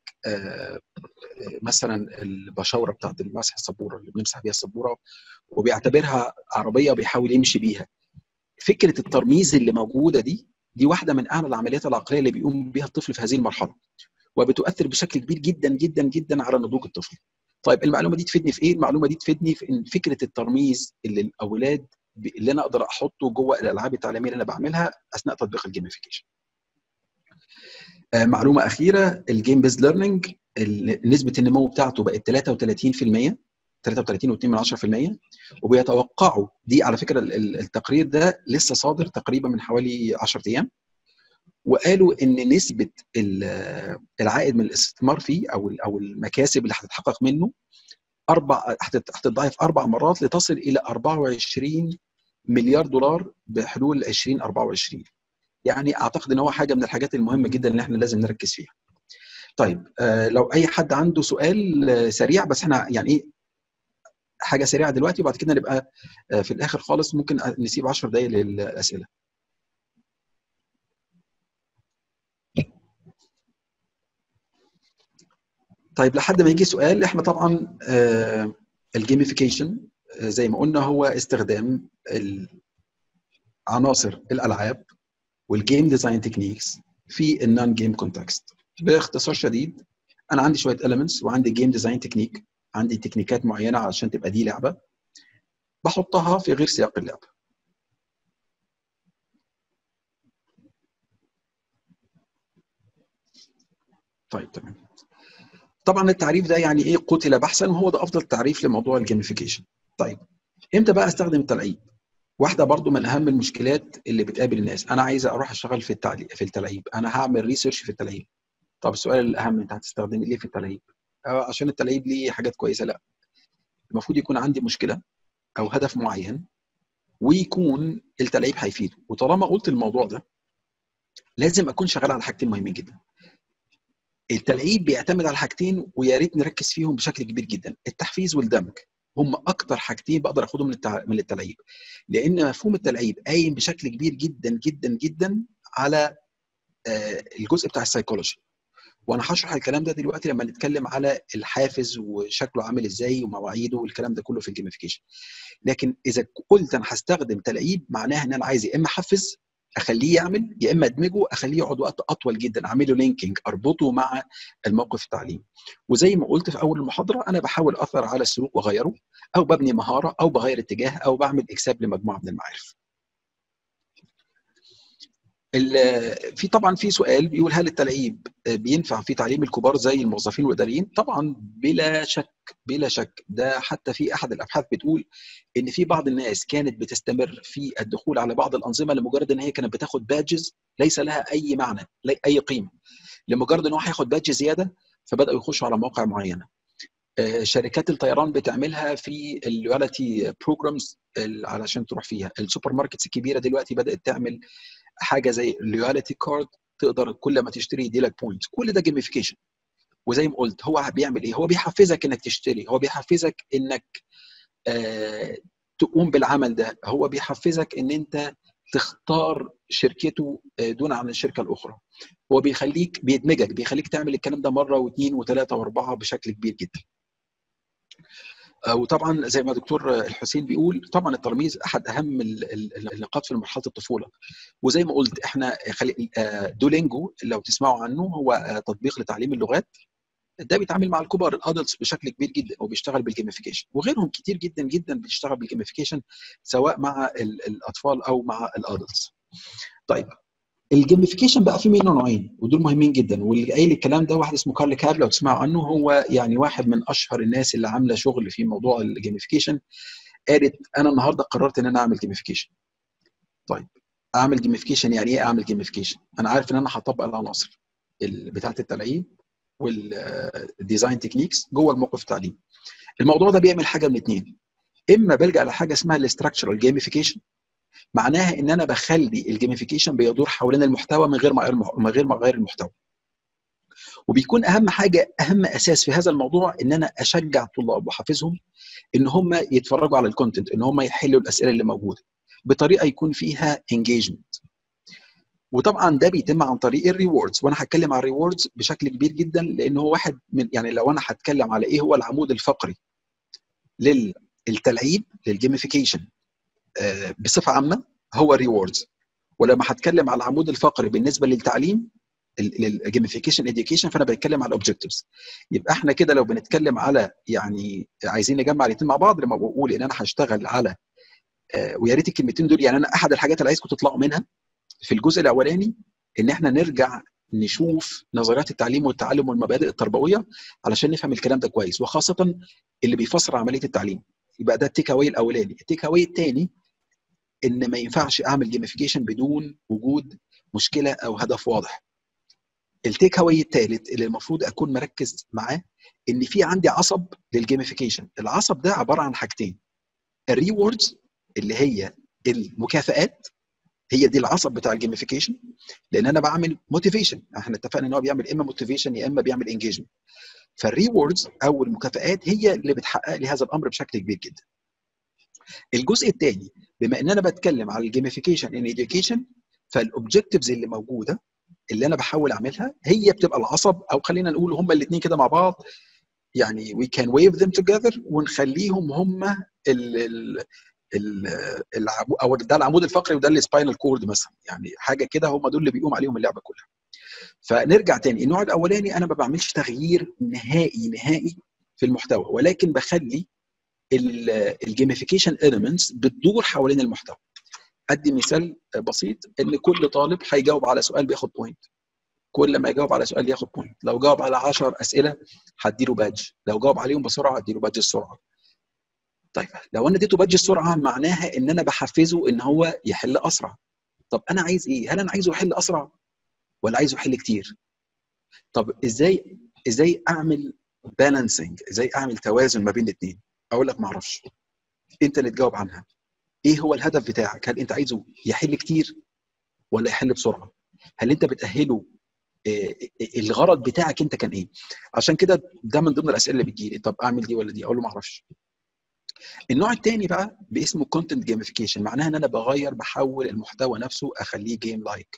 مثلا البشاوره بتاعت المسح السبوره اللي بنمسح بيها السبوره وبيعتبرها عربيه وبيحاول يمشي بيها فكره الترميز اللي موجوده دي دي واحده من اهم العمليات العقليه اللي بيقوم بها الطفل في هذه المرحله وبتؤثر بشكل كبير جدا جدا جدا على نضوج الطفل طيب المعلومه دي تفيدني في ايه المعلومه دي تفيدني في ان فكره الترميز اللي الاولاد اللي انا اقدر احطه جوه الالعاب التعليميه اللي انا بعملها اثناء تطبيق الجيميفيكيشن آه معلومه اخيره الجيم بيز ليرنينج نسبه النمو بتاعته بقت 33% 33.2% وبيتوقعوا دي على فكره التقرير ده لسه صادر تقريبا من حوالي 10 ايام وقالوا ان نسبه العائد من الاستثمار فيه او او المكاسب اللي هتتحقق منه اربع هتتضاعف اربع مرات لتصل الى 24 مليار دولار بحلول 2024 يعني اعتقد ان هو حاجه من الحاجات المهمه جدا اللي احنا لازم نركز فيها. طيب آه لو اي حد عنده سؤال آه سريع بس احنا يعني ايه حاجه سريعه دلوقتي وبعد كده نبقى آه في الاخر خالص ممكن نسيب 10 دقائق للاسئله. طيب لحد ما يجي سؤال احنا طبعا آه الجيميفيكيشن آه زي ما قلنا هو استخدام عناصر الالعاب والجيم ديزاين تكنيكس في النون جيم كونتكست باختصار شديد انا عندي شويه elements وعندي جيم ديزاين تكنيك عندي تكنيكات معينه علشان تبقى دي لعبه بحطها في غير سياق اللعبه طيب تمام طبعا التعريف ده يعني ايه قتل بحثا وهو ده افضل تعريف لموضوع الجيميفيكيشن طيب امتى بقى استخدم التلعيب واحده برضو من اهم المشكلات اللي بتقابل الناس انا عايز اروح اشتغل في التعليق في التلعيب انا هعمل ريسيرش في التلعيب طب السؤال الاهم انت هتستخدمي ليه في التلعيب آه عشان التلعيب ليه حاجات كويسه لا المفروض يكون عندي مشكله او هدف معين ويكون التلعيب هيفيده وطالما قلت الموضوع ده لازم اكون شغال على حاجتين مهمين جدا التلعيب بيعتمد على حاجتين ويا ريت نركز فيهم بشكل كبير جدا التحفيز والدمج هم اكتر حاجتين بقدر اخدهم من التع... من التلعيب لان مفهوم التلعيب قايم بشكل كبير جدا جدا جدا على آه الجزء بتاع السيكولوجي وانا هشرح الكلام ده دلوقتي لما نتكلم على الحافز وشكله عامل ازاي ومواعيده والكلام ده كله في الجيميفيكيشن لكن اذا قلت انا هستخدم تلعيب معناها ان انا عايز يا اما احفز اخليه يعمل يا اما ادمجه اخليه يقعد وقت اطول جدا اعمله لينكينج اربطه مع الموقف التعليمي وزي ما قلت في اول المحاضره انا بحاول اثر على السلوك واغيره او ببني مهاره او بغير اتجاه او بعمل اكساب لمجموعه من المعارف في طبعا في سؤال بيقول هل التلعيب بينفع في تعليم الكبار زي الموظفين والاداريين؟ طبعا بلا شك بلا شك ده حتى في احد الابحاث بتقول ان في بعض الناس كانت بتستمر في الدخول على بعض الانظمه لمجرد ان هي كانت بتاخد بادجز ليس لها اي معنى اي قيمه لمجرد ان هو هياخد بادج زياده فبداوا يخشوا على مواقع معينه شركات الطيران بتعملها في اللويالتي بروجرامز علشان تروح فيها السوبر ماركتس الكبيره دلوقتي بدات تعمل حاجه زي اللويالتي كارد تقدر كل ما تشتري يديلك بوينت كل ده جيميفيكيشن وزي ما قلت هو بيعمل ايه هو بيحفزك انك تشتري هو بيحفزك انك آه تقوم بالعمل ده هو بيحفزك ان انت تختار شركته دون عن الشركه الاخرى هو بيخليك بيدمجك بيخليك تعمل الكلام ده مره واثنين وثلاثه واربعه بشكل كبير جدا وطبعا زي ما دكتور الحسين بيقول طبعا الترميز احد اهم النقاط في مرحله الطفوله وزي ما قلت احنا دولينجو لو تسمعوا عنه هو تطبيق لتعليم اللغات ده بيتعامل مع الكبار الادلتس بشكل كبير جدا وبيشتغل بالجيميفيكيشن وغيرهم كتير جدا جدا بيشتغل بالجيميفيكيشن سواء مع الاطفال او مع الادلتس طيب الجيميفيكيشن بقى في منه نوعين ودول مهمين جدا واللي قايل الكلام ده واحد اسمه كارل كاب لو تسمعوا عنه هو يعني واحد من اشهر الناس اللي عامله شغل في موضوع الجيميفيكيشن قالت انا النهارده قررت ان انا اعمل جيميفيكيشن طيب اعمل جيميفيكيشن يعني ايه اعمل جيميفيكيشن انا عارف ان انا هطبق العناصر بتاعه التلعيب والديزاين تكنيكس جوه الموقف التعليمي الموضوع ده بيعمل حاجه من اثنين اما بلجا لحاجه اسمها الاستراكشرال جيميفيكيشن معناها ان انا بخلي الجيميفيكيشن بيدور حوالين المحتوى من غير ما من غير ما اغير المحتوى وبيكون اهم حاجه اهم اساس في هذا الموضوع ان انا اشجع الطلاب واحفزهم ان هم يتفرجوا على الكونتنت ان هم يحلوا الاسئله اللي موجوده بطريقه يكون فيها انجيجمنت وطبعا ده بيتم عن طريق الريوردز وانا هتكلم عن الريوردز بشكل كبير جدا لان هو واحد من يعني لو انا هتكلم على ايه هو العمود الفقري للتلعيب للجيميفيكيشن بصفه عامه هو الريوردز ولما هتكلم على العمود الفقري بالنسبه للتعليم للجيميفيكيشن اديوكيشن فانا بتكلم على الاوبجكتيفز يبقى احنا كده لو بنتكلم على يعني عايزين نجمع الاثنين مع بعض لما بقول ان انا هشتغل على ويا ريت الكلمتين دول يعني انا احد الحاجات اللي عايزكم تطلعوا منها في الجزء الاولاني ان احنا نرجع نشوف نظريات التعليم والتعلم والمبادئ التربويه علشان نفهم الكلام ده كويس وخاصه اللي بيفسر عمليه التعليم يبقى ده التيك اواي الاولاني التيك اواي الثاني ان ما ينفعش اعمل جيميفيكيشن بدون وجود مشكله او هدف واضح التيك اواي الثالث اللي المفروض اكون مركز معاه ان في عندي عصب للجيميفيكيشن العصب ده عباره عن حاجتين الريوردز اللي هي المكافآت هي دي العصب بتاع الجيميفيكيشن لان انا بعمل موتيفيشن احنا اتفقنا ان هو بيعمل اما موتيفيشن يا اما بيعمل انجيجمنت فالريوردز او المكافآت هي اللي بتحقق لي هذا الامر بشكل كبير جدا الجزء الثاني بما ان انا بتكلم على الجيميفيكيشن ان اديوكيشن فالاوبجكتيفز اللي موجوده اللي انا بحاول اعملها هي بتبقى العصب او خلينا نقول هما الاثنين كده مع بعض يعني we can wave them together ونخليهم هم ال ال ال العمو- او ده العمود الفقري وده السباينال كورد مثلا يعني حاجه كده هم دول اللي بيقوم عليهم اللعبه كلها فنرجع تاني النوع الاولاني انا ما بعملش تغيير نهائي نهائي في المحتوى ولكن بخلي الجيميفيكيشن اليمنتس بتدور حوالين المحتوى ادي مثال بسيط ان كل طالب هيجاوب على سؤال بياخد بوينت كل ما يجاوب على سؤال ياخد بوينت لو جاوب على 10 اسئله هديله بادج لو جاوب عليهم بسرعه هديله بادج السرعه طيب لو انا اديته بادج السرعه معناها ان انا بحفزه ان هو يحل اسرع طب انا عايز ايه هل انا عايزه يحل اسرع ولا عايزه يحل كتير طب ازاي ازاي اعمل بالانسنج ازاي اعمل توازن ما بين الاثنين اقول لك ما اعرفش انت اللي تجاوب عنها ايه هو الهدف بتاعك هل انت عايزه يحل كتير ولا يحل بسرعه هل انت بتاهله إيه الغرض بتاعك انت كان ايه عشان كده ده من ضمن الاسئله اللي بتجيلي طب اعمل دي ولا دي اقول له ما اعرفش النوع الثاني بقى باسمه كونتنت جيميفيكيشن معناها ان انا بغير بحول المحتوى نفسه اخليه جيم لايك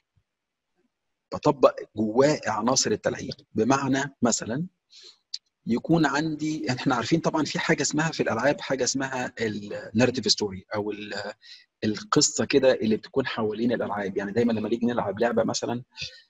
بطبق جواه عناصر التلعيق بمعنى مثلا يكون عندي احنا عارفين طبعا في حاجه اسمها في الالعاب حاجه اسمها الناريتيف ستوري او القصه كده اللي بتكون حوالين الالعاب يعني دايما لما نيجي نلعب لعبه مثلا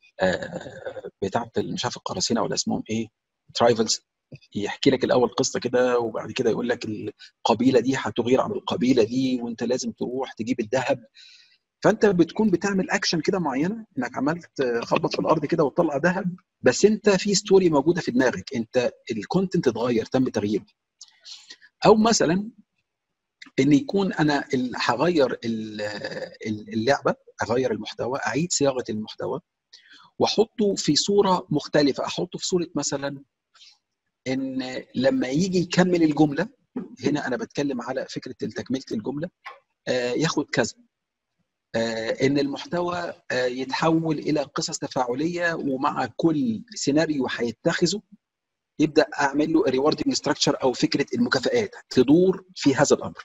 بتاعه مش عارف القراصنه ولا اسمهم ايه ترايفلز يحكي لك الاول قصه كده وبعد كده يقول لك القبيله دي هتغير على القبيله دي وانت لازم تروح تجيب الذهب فانت بتكون بتعمل اكشن كده معينه انك عملت خبط في الارض كده وتطلع ذهب بس انت في ستوري موجوده في دماغك انت الكونتنت اتغير تم تغييره او مثلا ان يكون انا هغير اللعبه اغير المحتوى اعيد صياغه المحتوى واحطه في صوره مختلفه احطه في صوره مثلا ان لما يجي يكمل الجمله هنا انا بتكلم على فكره تكمله الجمله ياخد كذا ان المحتوى يتحول الى قصص تفاعليه ومع كل سيناريو هيتخذه يبدا اعمل له ريوردنج ستراكشر او فكره المكافئات تدور في هذا الامر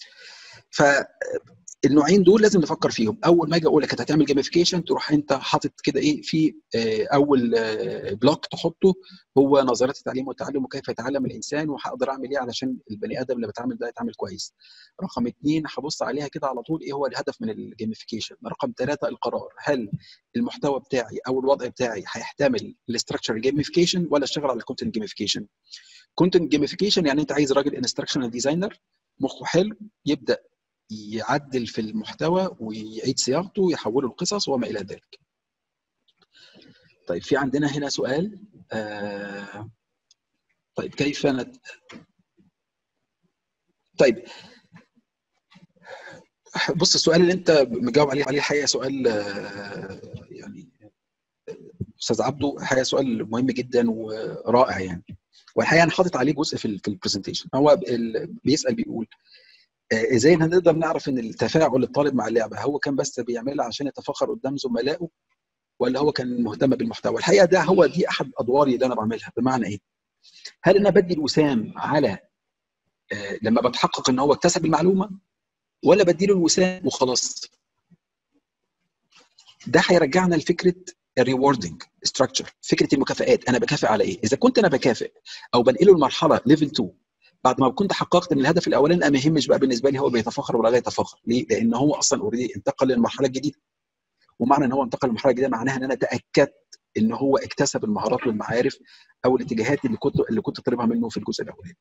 فالنوعين دول لازم نفكر فيهم اول ما اجي اقول لك انت هتعمل جيميفيكيشن تروح انت حاطط كده ايه في اول بلوك تحطه هو نظريات التعليم والتعلم وكيف يتعلم الانسان وهقدر اعمل ايه علشان البني ادم اللي بتعامل ده يتعامل كويس رقم اثنين هبص عليها كده على طول ايه هو الهدف من الجيميفيكيشن رقم ثلاثه القرار هل المحتوى بتاعي او الوضع بتاعي هيحتمل الاستراكشر جيميفيكيشن ولا اشتغل على الكونتنت جيميفيكيشن كونتنت جيميفيكيشن يعني انت عايز راجل انستراكشنال ديزاينر مخه حلو يبدا يعدل في المحتوى ويعيد صياغته ويحوله لقصص وما الى ذلك. طيب في عندنا هنا سؤال آه طيب كيف نت... طيب بص السؤال اللي انت مجاوب عليه عليه الحقيقه سؤال آه يعني استاذ عبده الحقيقه سؤال مهم جدا ورائع يعني والحقيقه انا حاطط عليه جزء في في البرزنتيشن هو بيسال بيقول ازاي هنقدر نعرف ان التفاعل الطالب مع اللعبه هو كان بس بيعملها عشان يتفاخر قدام زملائه ولا هو كان مهتم بالمحتوى الحقيقه ده هو دي احد ادواري اللي انا بعملها بمعنى ايه هل انا بدي الوسام على آه لما بتحقق ان هو اكتسب المعلومه ولا بدي له الوسام وخلاص ده هيرجعنا لفكره الريوردنج ستراكشر فكره المكافئات انا بكافئ على ايه اذا كنت انا بكافئ او بنقله المرحله ليفل 2 بعد ما كنت حققت ان الهدف الاولاني ما يهمش بقى بالنسبه لي هو بيتفاخر ولا لا يتفاخر ليه؟ لان هو اصلا اوريدي انتقل للمرحله الجديده ومعنى ان هو انتقل للمرحله الجديده معناها ان انا تاكدت ان هو اكتسب المهارات والمعارف او الاتجاهات اللي كنت اللي كنت طالبها منه في الجزء الاولاني.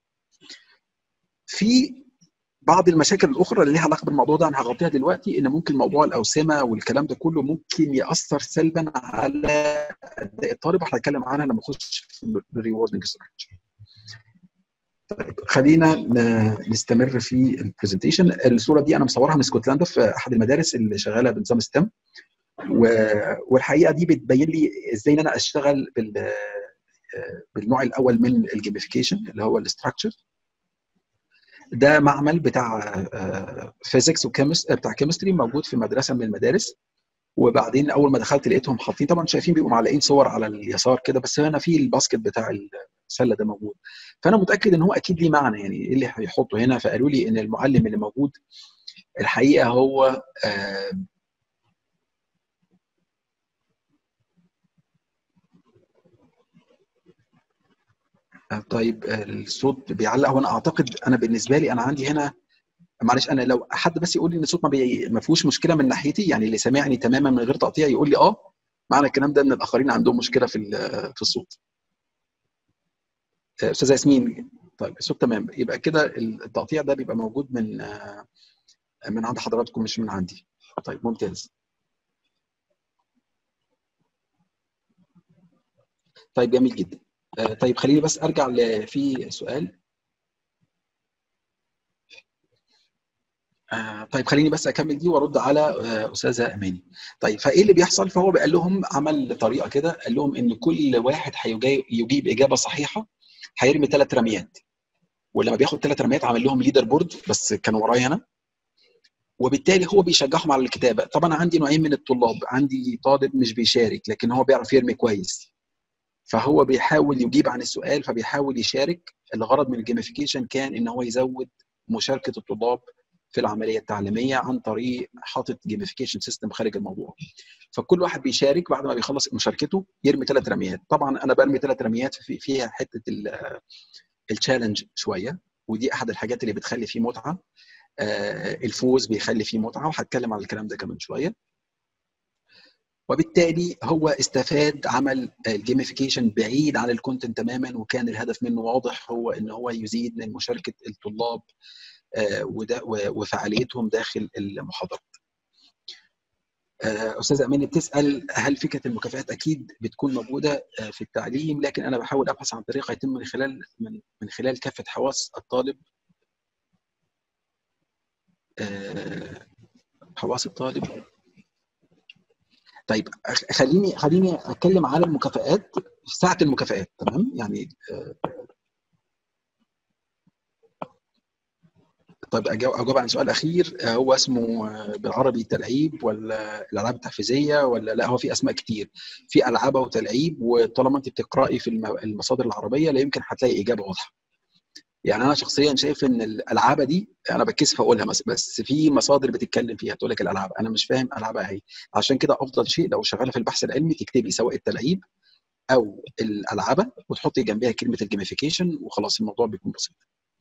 في بعض المشاكل الاخرى اللي ليها علاقه بالموضوع ده انا هغطيها دلوقتي ان ممكن موضوع الاوسمه والكلام ده كله ممكن ياثر سلبا على اداء الطالب هنتكلم عنها لما نخش في الريوردنج ستراكشر. طيب خلينا نستمر في البرزنتيشن الصوره دي انا مصورها من اسكتلندا في احد المدارس اللي شغاله بنظام ستيم والحقيقه دي بتبين لي ازاي ان انا اشتغل بال بالنوع الاول من الجيميفيكيشن اللي هو الاستراكشر ده معمل بتاع فيزيكس وكيمست بتاع كيمستري موجود في مدرسه من المدارس وبعدين اول ما دخلت لقيتهم حاطين طبعا شايفين بيبقوا معلقين صور على اليسار كده بس هنا في الباسكت بتاع السله ده موجود فانا متاكد ان هو اكيد ليه معنى يعني ايه اللي هيحطه هنا فقالوا لي ان المعلم اللي موجود الحقيقه هو آه طيب الصوت بيعلق وانا اعتقد انا بالنسبه لي انا عندي هنا معلش انا لو حد بس يقول لي ان الصوت ما, بي... ما فيهوش مشكله من ناحيتي يعني اللي سامعني تماما من غير تقطيع يقول لي اه معنى الكلام ده ان الاخرين عندهم مشكله في في الصوت استاذه ياسمين طيب الصوت تمام يبقى كده التقطيع ده بيبقى موجود من من عند حضراتكم مش من عندي طيب ممتاز طيب جميل جدا طيب خليني بس ارجع في سؤال آه طيب خليني بس اكمل دي وارد على آه استاذه اماني. طيب فايه اللي بيحصل؟ فهو قال لهم عمل طريقه كده قال لهم ان كل واحد هيجيب اجابه صحيحه هيرمي ثلاث رميات. ولما بياخد ثلاث رميات عمل لهم ليدر بورد بس كانوا ورايا انا. وبالتالي هو بيشجعهم على الكتابه، طبعا عندي نوعين من الطلاب، عندي طالب مش بيشارك لكن هو بيعرف يرمي كويس. فهو بيحاول يجيب عن السؤال فبيحاول يشارك، الغرض من الجيميفيكيشن كان ان هو يزود مشاركه الطلاب في العمليه التعليميه عن طريق حاطط جيميفيكيشن سيستم خارج الموضوع فكل واحد بيشارك بعد ما بيخلص مشاركته يرمي ثلاث رميات طبعا انا برمي ثلاث رميات في فيها حته التشالنج شويه ودي احد الحاجات اللي بتخلي فيه متعه الفوز بيخلي فيه متعه وهتكلم على الكلام ده كمان شويه وبالتالي هو استفاد عمل الجيميفيكيشن بعيد عن الكونتنت تماما وكان الهدف منه واضح هو ان هو يزيد من مشاركه الطلاب وفعاليتهم داخل المحاضرات. استاذه اماني بتسال هل فكره المكافآت اكيد بتكون موجوده في التعليم لكن انا بحاول ابحث عن طريقه يتم من خلال من, من خلال كافه حواس الطالب حواس الطالب طيب خليني خليني اتكلم على المكافآت ساعه المكافآت تمام يعني طيب اجاوب عن سؤال اخير هو اسمه بالعربي تلعيب ولا الالعاب التحفيزيه ولا لا هو في اسماء كتير في العاب وتلعيب وطالما انت بتقراي في المصادر العربيه لا يمكن هتلاقي اجابه واضحه يعني انا شخصيا شايف ان الالعاب دي انا بتكسف اقولها بس بس في مصادر بتتكلم فيها تقول لك الالعاب انا مش فاهم العابها ايه عشان كده افضل شيء لو شغاله في البحث العلمي تكتبي سواء التلعيب او الالعابه وتحطي جنبها كلمه الجيميفيكيشن وخلاص الموضوع بيكون بسيط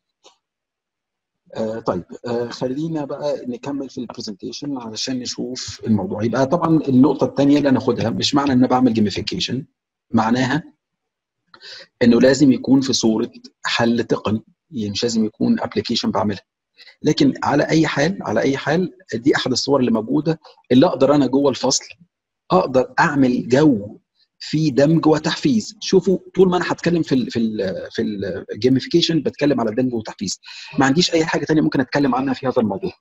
آه طيب آه خلينا بقى نكمل في البرزنتيشن علشان نشوف الموضوع يبقى طبعا النقطه الثانيه اللي هناخدها مش معنى ان انا بعمل جيميفيكيشن معناها انه لازم يكون في صوره حل تقني يعني مش لازم يكون ابلكيشن بعملها لكن على اي حال على اي حال دي احد الصور اللي موجوده اللي اقدر انا جوه الفصل اقدر اعمل جو في دمج وتحفيز شوفوا طول ما انا هتكلم في ال في ال في الجيميفيكيشن بتكلم على الدمج والتحفيز ما عنديش اي حاجه ثانيه ممكن اتكلم عنها في هذا الموضوع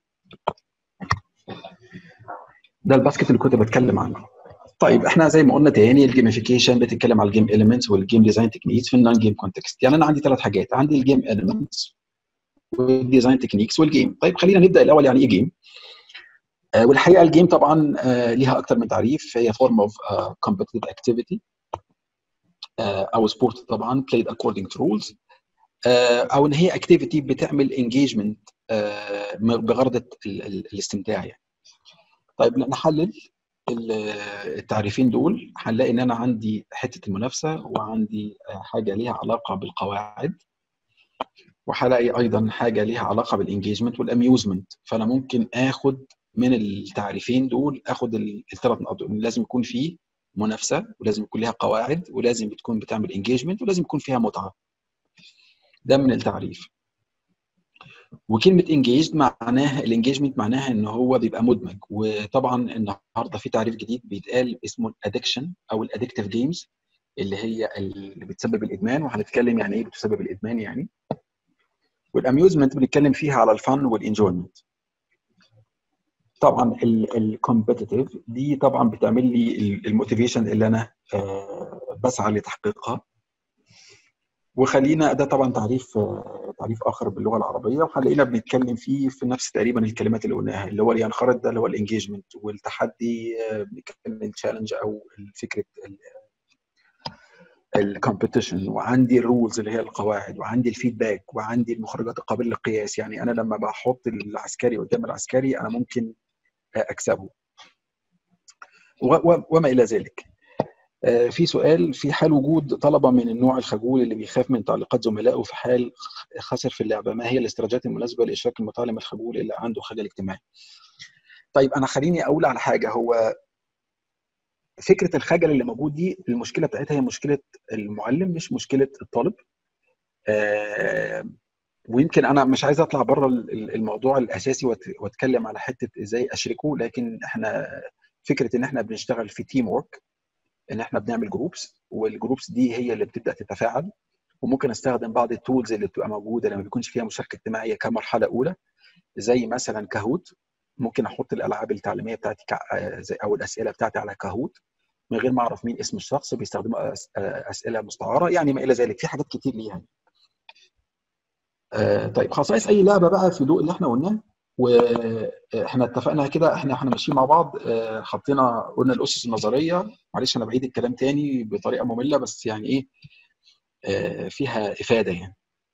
ده الباسكت اللي كنت بتكلم عنه طيب احنا زي ما قلنا تاني الجيميفيكيشن بتتكلم على الجيم اليمنتس والجيم ديزاين تكنيكس في النون جيم كونتكست يعني انا عندي ثلاث حاجات عندي الجيم اليمنتس والديزاين تكنيكس والجيم طيب خلينا نبدا الاول يعني ايه جيم آه والحقيقه الجيم طبعا آه ليها اكثر من تعريف هي فورم اوف كومبتيتيف اكتيفيتي او سبورت طبعا played according to rules آه او ان هي اكتيفيتي بتعمل انجيجمنت بغرض الاستمتاع يعني طيب نحلل التعريفين دول هنلاقي ان انا عندي حته المنافسه وعندي حاجه ليها علاقه بالقواعد وهلاقي ايضا حاجه ليها علاقه بالانجيجمنت والاميوزمنت فانا ممكن اخد من التعريفين دول اخد الثلاث نقط لازم يكون فيه منافسه ولازم يكون ليها قواعد ولازم تكون بتعمل انجيجمنت ولازم يكون فيها متعه ده من التعريف وكلمه انجيجد معناها الانجيجمنت معناها ان هو بيبقى مدمج وطبعا النهارده في تعريف جديد بيتقال اسمه الادكشن او الادكتيف جيمز اللي هي اللي بتسبب الادمان وهنتكلم يعني ايه بتسبب الادمان يعني والاميوزمنت بنتكلم فيها على الفن والانجويمنت طبعا الكومبتيتيف دي طبعا بتعمل لي الموتيفيشن اللي انا بسعى لتحقيقها وخلينا ده طبعا تعريف تعريف اخر باللغه العربيه وهنلاقينا بنتكلم فيه في نفس تقريبا الكلمات اللي قلناها اللي هو ينخرط ده اللي هو الانجيجمنت والتحدي بنتكلم التشالنج او فكره الكومبيتيشن وعندي الرولز اللي هي القواعد وعندي الفيدباك وعندي المخرجات القابله للقياس يعني انا لما بحط العسكري قدام العسكري انا ممكن اكسبه وما الى ذلك آه، في سؤال في حال وجود طلبه من النوع الخجول اللي بيخاف من تعليقات زملائه في حال خسر في اللعبه ما هي الاستراتيجيات المناسبه لاشراك المتعلم الخجول اللي عنده خجل اجتماعي طيب انا خليني اقول على حاجه هو فكره الخجل اللي موجود دي المشكله بتاعتها هي مشكله المعلم مش مشكله الطالب آه، ويمكن انا مش عايز اطلع بره الموضوع الاساسي وأت- واتكلم على حته ازاي اشركه لكن احنا فكره ان احنا بنشتغل في تيم ورك ان احنا بنعمل جروبس والجروبس دي هي اللي بتبدا تتفاعل وممكن استخدم بعض التولز اللي بتبقى موجوده لما بيكونش فيها مشاركه اجتماعيه كمرحله اولى زي مثلا كاهوت ممكن احط الالعاب التعليميه بتاعتي كا- زي او الاسئله بتاعتي على كاهوت من غير ما اعرف مين اسم الشخص بيستخدموا أس- اسئله مستعاره يعني ما الى ذلك في حاجات كتير ليها آه، طيب خصائص اي لعبه بقى في ضوء اللي احنا قلناه واحنا اتفقنا كده احنا احنا ماشيين مع بعض آه، حطينا قلنا الاسس النظريه معلش انا بعيد الكلام تاني بطريقه ممله بس يعني ايه آه، فيها افاده يعني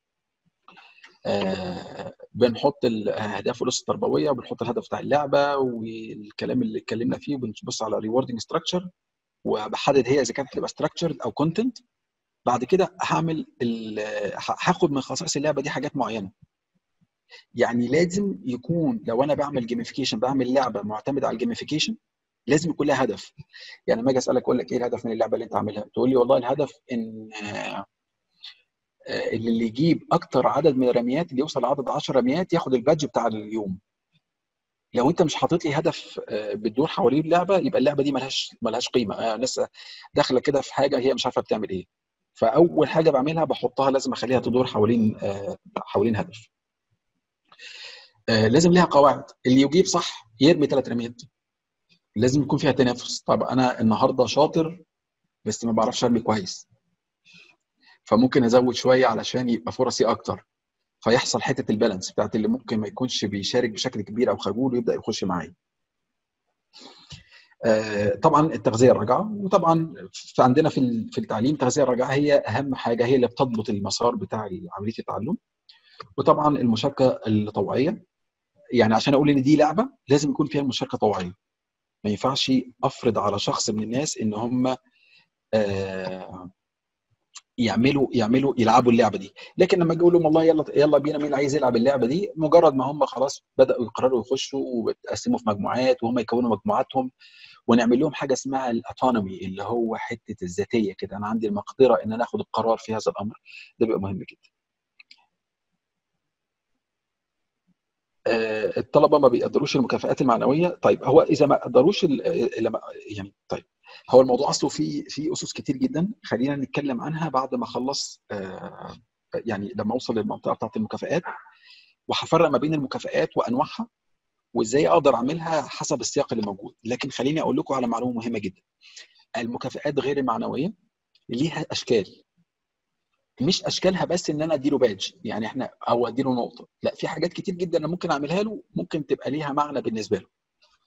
آه، بنحط الاهداف والاسس التربويه وبنحط الهدف بتاع اللعبه والكلام اللي اتكلمنا فيه وبنبص على ريوردنج ستراكشر وبحدد هي اذا كانت هتبقى ستراكشرد او كونتنت بعد كده هعمل ال- هاخد من خصائص اللعبه دي حاجات معينه يعني لازم يكون لو انا بعمل جيميفيكيشن بعمل لعبه معتمده على الجيميفيكيشن لازم يكون لها هدف يعني لما اجي اسالك اقول لك ايه الهدف من اللعبه اللي انت عاملها تقول لي والله الهدف ان آه، آه، اللي يجيب اكتر عدد من الرميات اللي يوصل لعدد 10 رميات ياخد البادج بتاع اليوم لو انت مش حاطط لي هدف آه، بتدور حوالين اللعبه يبقى اللعبه دي ملهاش ملهاش قيمه آه، لسه داخله كده في حاجه هي مش عارفه بتعمل ايه فاول حاجه بعملها بحطها لازم اخليها تدور حوالين آه، حوالين هدف آه، لازم ليها قواعد اللي يجيب صح يرمي ثلاث رميات لازم يكون فيها تنافس طب انا النهارده شاطر بس ما بعرفش ارمي كويس فممكن ازود شويه علشان يبقى فرصي اكتر فيحصل حته البالانس بتاعت اللي ممكن ما يكونش بيشارك بشكل كبير او خجول ويبدا يخش معايا آه، طبعا التغذيه الراجعه وطبعا في عندنا في ال- في التعليم التغذيه الراجعه هي اهم حاجه هي اللي بتضبط المسار بتاع عمليه التعلم وطبعا المشاركه الطوعيه يعني عشان اقول ان دي لعبه لازم يكون فيها المشاركه طوعيه ما ينفعش افرض على شخص من الناس ان هم آه، يعملوا يعملوا يلعبوا اللعبه دي لكن لما اجي اقول لهم والله يلا يلا بينا مين اللي عايز يلعب اللعبه دي مجرد ما هم خلاص بداوا يقرروا يخشوا وبتقسموا في مجموعات وهم يكونوا مجموعاتهم ونعمل لهم حاجه اسمها الاوتونومي اللي هو حته الذاتيه كده انا عندي المقدره ان انا اخد القرار في هذا الامر ده بيبقى مهم جدا آه، الطلبه ما بيقدروش المكافآت المعنويه طيب هو اذا ما قدروش ال- لما يعني طيب هو الموضوع اصله في في اسس كتير جدا خلينا نتكلم عنها بعد ما اخلص آه، يعني لما اوصل للمنطقه بتاعت المكافآت وهفرق ما بين المكافآت وانواعها وازاي اقدر اعملها حسب السياق اللي موجود لكن خليني اقول لكم على معلومه مهمه جدا المكافآت غير المعنويه ليها اشكال مش اشكالها بس ان انا اديله بادج يعني احنا او اديله نقطه لا في حاجات كتير جدا انا ممكن اعملها له ممكن تبقى ليها معنى بالنسبه له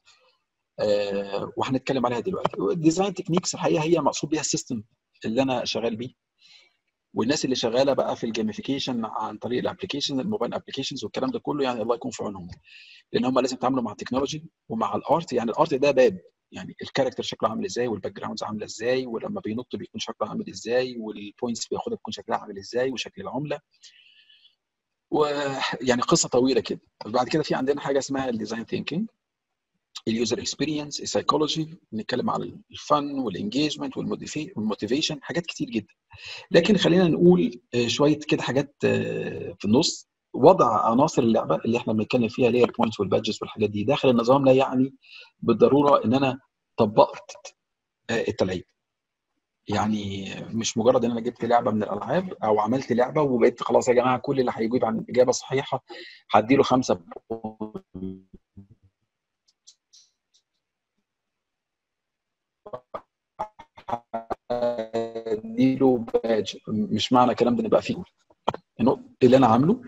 آه وهنتكلم عليها دلوقتي الديزاين تكنيكس الحقيقه هي مقصود بيها السيستم اللي انا شغال بيه والناس اللي شغاله بقى في الجيميفيكيشن عن طريق الابلكيشن الموبايل ابلكيشنز والكلام ده كله يعني الله يكون في عونهم لان هم لازم يتعاملوا مع التكنولوجي ومع الارت يعني الارت ده باب يعني الكاركتر شكله عامل ازاي والباك جراوندز عامله ازاي ولما بينط بيكون شكله عامل ازاي والبوينتس بياخدها بيكون شكلها عامل ازاي وشكل العمله ويعني قصه طويله كده بعد كده في عندنا حاجه اسمها الديزاين ثينكينج اليوزر اكسبيرينس السايكولوجي بنتكلم على الفن والانجيجمنت والموتيفيشن حاجات كتير جدا لكن خلينا نقول آه، شويه كده حاجات آه، في النص وضع عناصر اللعبه اللي احنا بنتكلم فيها اللي هي البوينتس والبادجز والحاجات دي داخل النظام لا يعني بالضروره ان انا طبقت آه، التلعيب يعني مش مجرد ان انا جبت لعبه من الالعاب او عملت لعبه وبقيت خلاص يا جماعه كل اللي هيجيب عن اجابه صحيحه هديله خمسه اديله بادج مش معنى الكلام ده نبقى فيه النقطة اللي انا عامله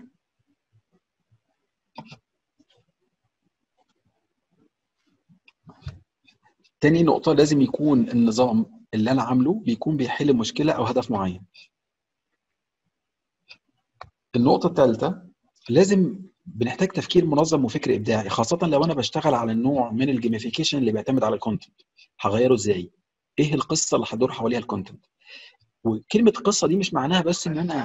تاني نقطة لازم يكون النظام اللي أنا عامله بيكون بيحل مشكلة أو هدف معين. النقطة الثالثة لازم بنحتاج تفكير منظم وفكر إبداعي خاصة لو أنا بشتغل على النوع من الجيميفيكيشن اللي بيعتمد على الكونتنت. هغيره إزاي؟ ايه القصه اللي هتدور حواليها الكونتنت وكلمه قصه دي مش معناها بس ان انا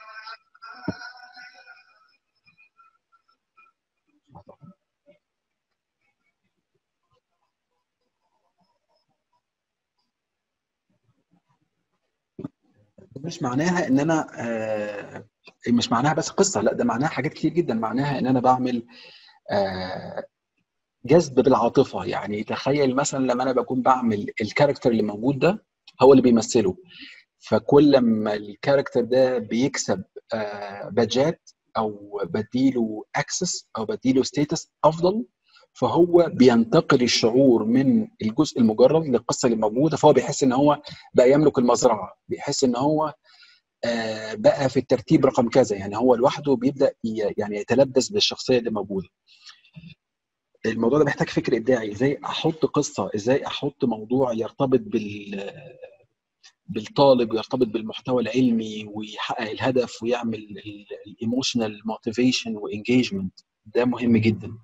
مش معناها ان انا آه مش معناها بس قصه لا ده معناها حاجات كتير جدا معناها ان انا بعمل آه جذب بالعاطفه يعني تخيل مثلا لما انا بكون بعمل الكاركتر اللي موجود ده هو اللي بيمثله فكل ما الكاركتر ده بيكسب آه باجات او بديله اكسس او بديله ستيتس افضل فهو بينتقل الشعور من الجزء المجرد للقصه اللي موجوده فهو بيحس ان هو بقى يملك المزرعه بيحس ان هو آه بقى في الترتيب رقم كذا يعني هو لوحده بيبدا يعني يتلبس بالشخصيه اللي موجوده الموضوع ده محتاج فكر ابداعي ازاي احط قصه ازاي احط موضوع يرتبط بال بالطالب ويرتبط بالمحتوى العلمي ويحقق الهدف ويعمل الايموشنال موتيفيشن وانجيجمنت ده مهم جدا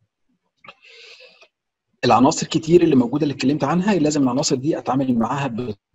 العناصر كتير اللي موجوده اللي اتكلمت عنها لازم العناصر دي اتعامل معاها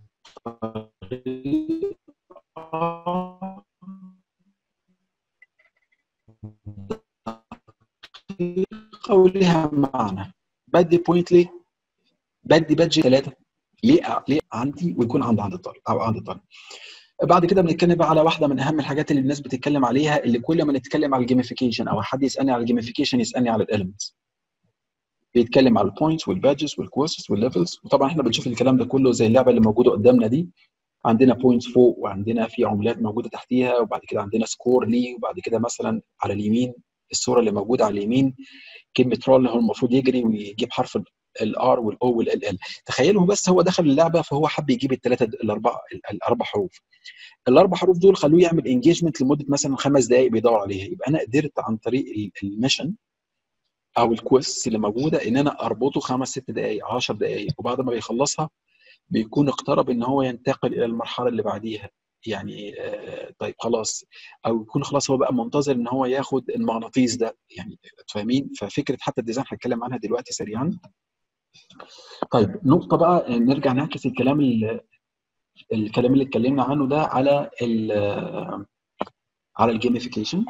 ولها معنى بدي بوينت ليه؟ بدي بادج ثلاثه ليه ليه عندي ويكون عند عند الطالب او عند الطالب بعد كده بنتكلم بقى على واحده من اهم الحاجات اللي الناس بتتكلم عليها اللي كل ما نتكلم على الجيميفيكيشن او حد يسالني على الجيميفيكيشن يسالني على الاليمنتس بيتكلم على البوينتس والبادجز والكورسز والليفلز وطبعا احنا بنشوف الكلام ده كله زي اللعبه اللي موجوده قدامنا دي عندنا بوينتس فوق وعندنا في عملات موجوده تحتيها وبعد كده عندنا سكور ليه وبعد كده مثلا على اليمين الصوره اللي موجوده على اليمين كلمه رول هو المفروض يجري ويجيب حرف الار والاو والال ال تخيلوا بس هو دخل اللعبه فهو حب يجيب الثلاثه الاربع الاربع حروف الاربع حروف دول خلوه يعمل انجيجمنت لمده مثلا خمس دقائق بيدور عليها يبقى انا قدرت عن طريق الميشن او الكويست اللي موجوده ان انا اربطه خمس ست دقائق 10 دقائق وبعد ما بيخلصها بيكون اقترب ان هو ينتقل الى المرحله اللي بعديها يعني آه طيب خلاص او يكون خلاص هو بقى منتظر ان هو ياخد المغناطيس ده يعني فاهمين ففكره حتى الديزاين هتكلم عنها دلوقتي سريعا طيب نقطه بقى نرجع نعكس الكلام اللي الكلام اللي اتكلمنا عنه ده على ال على الجيميفيكيشن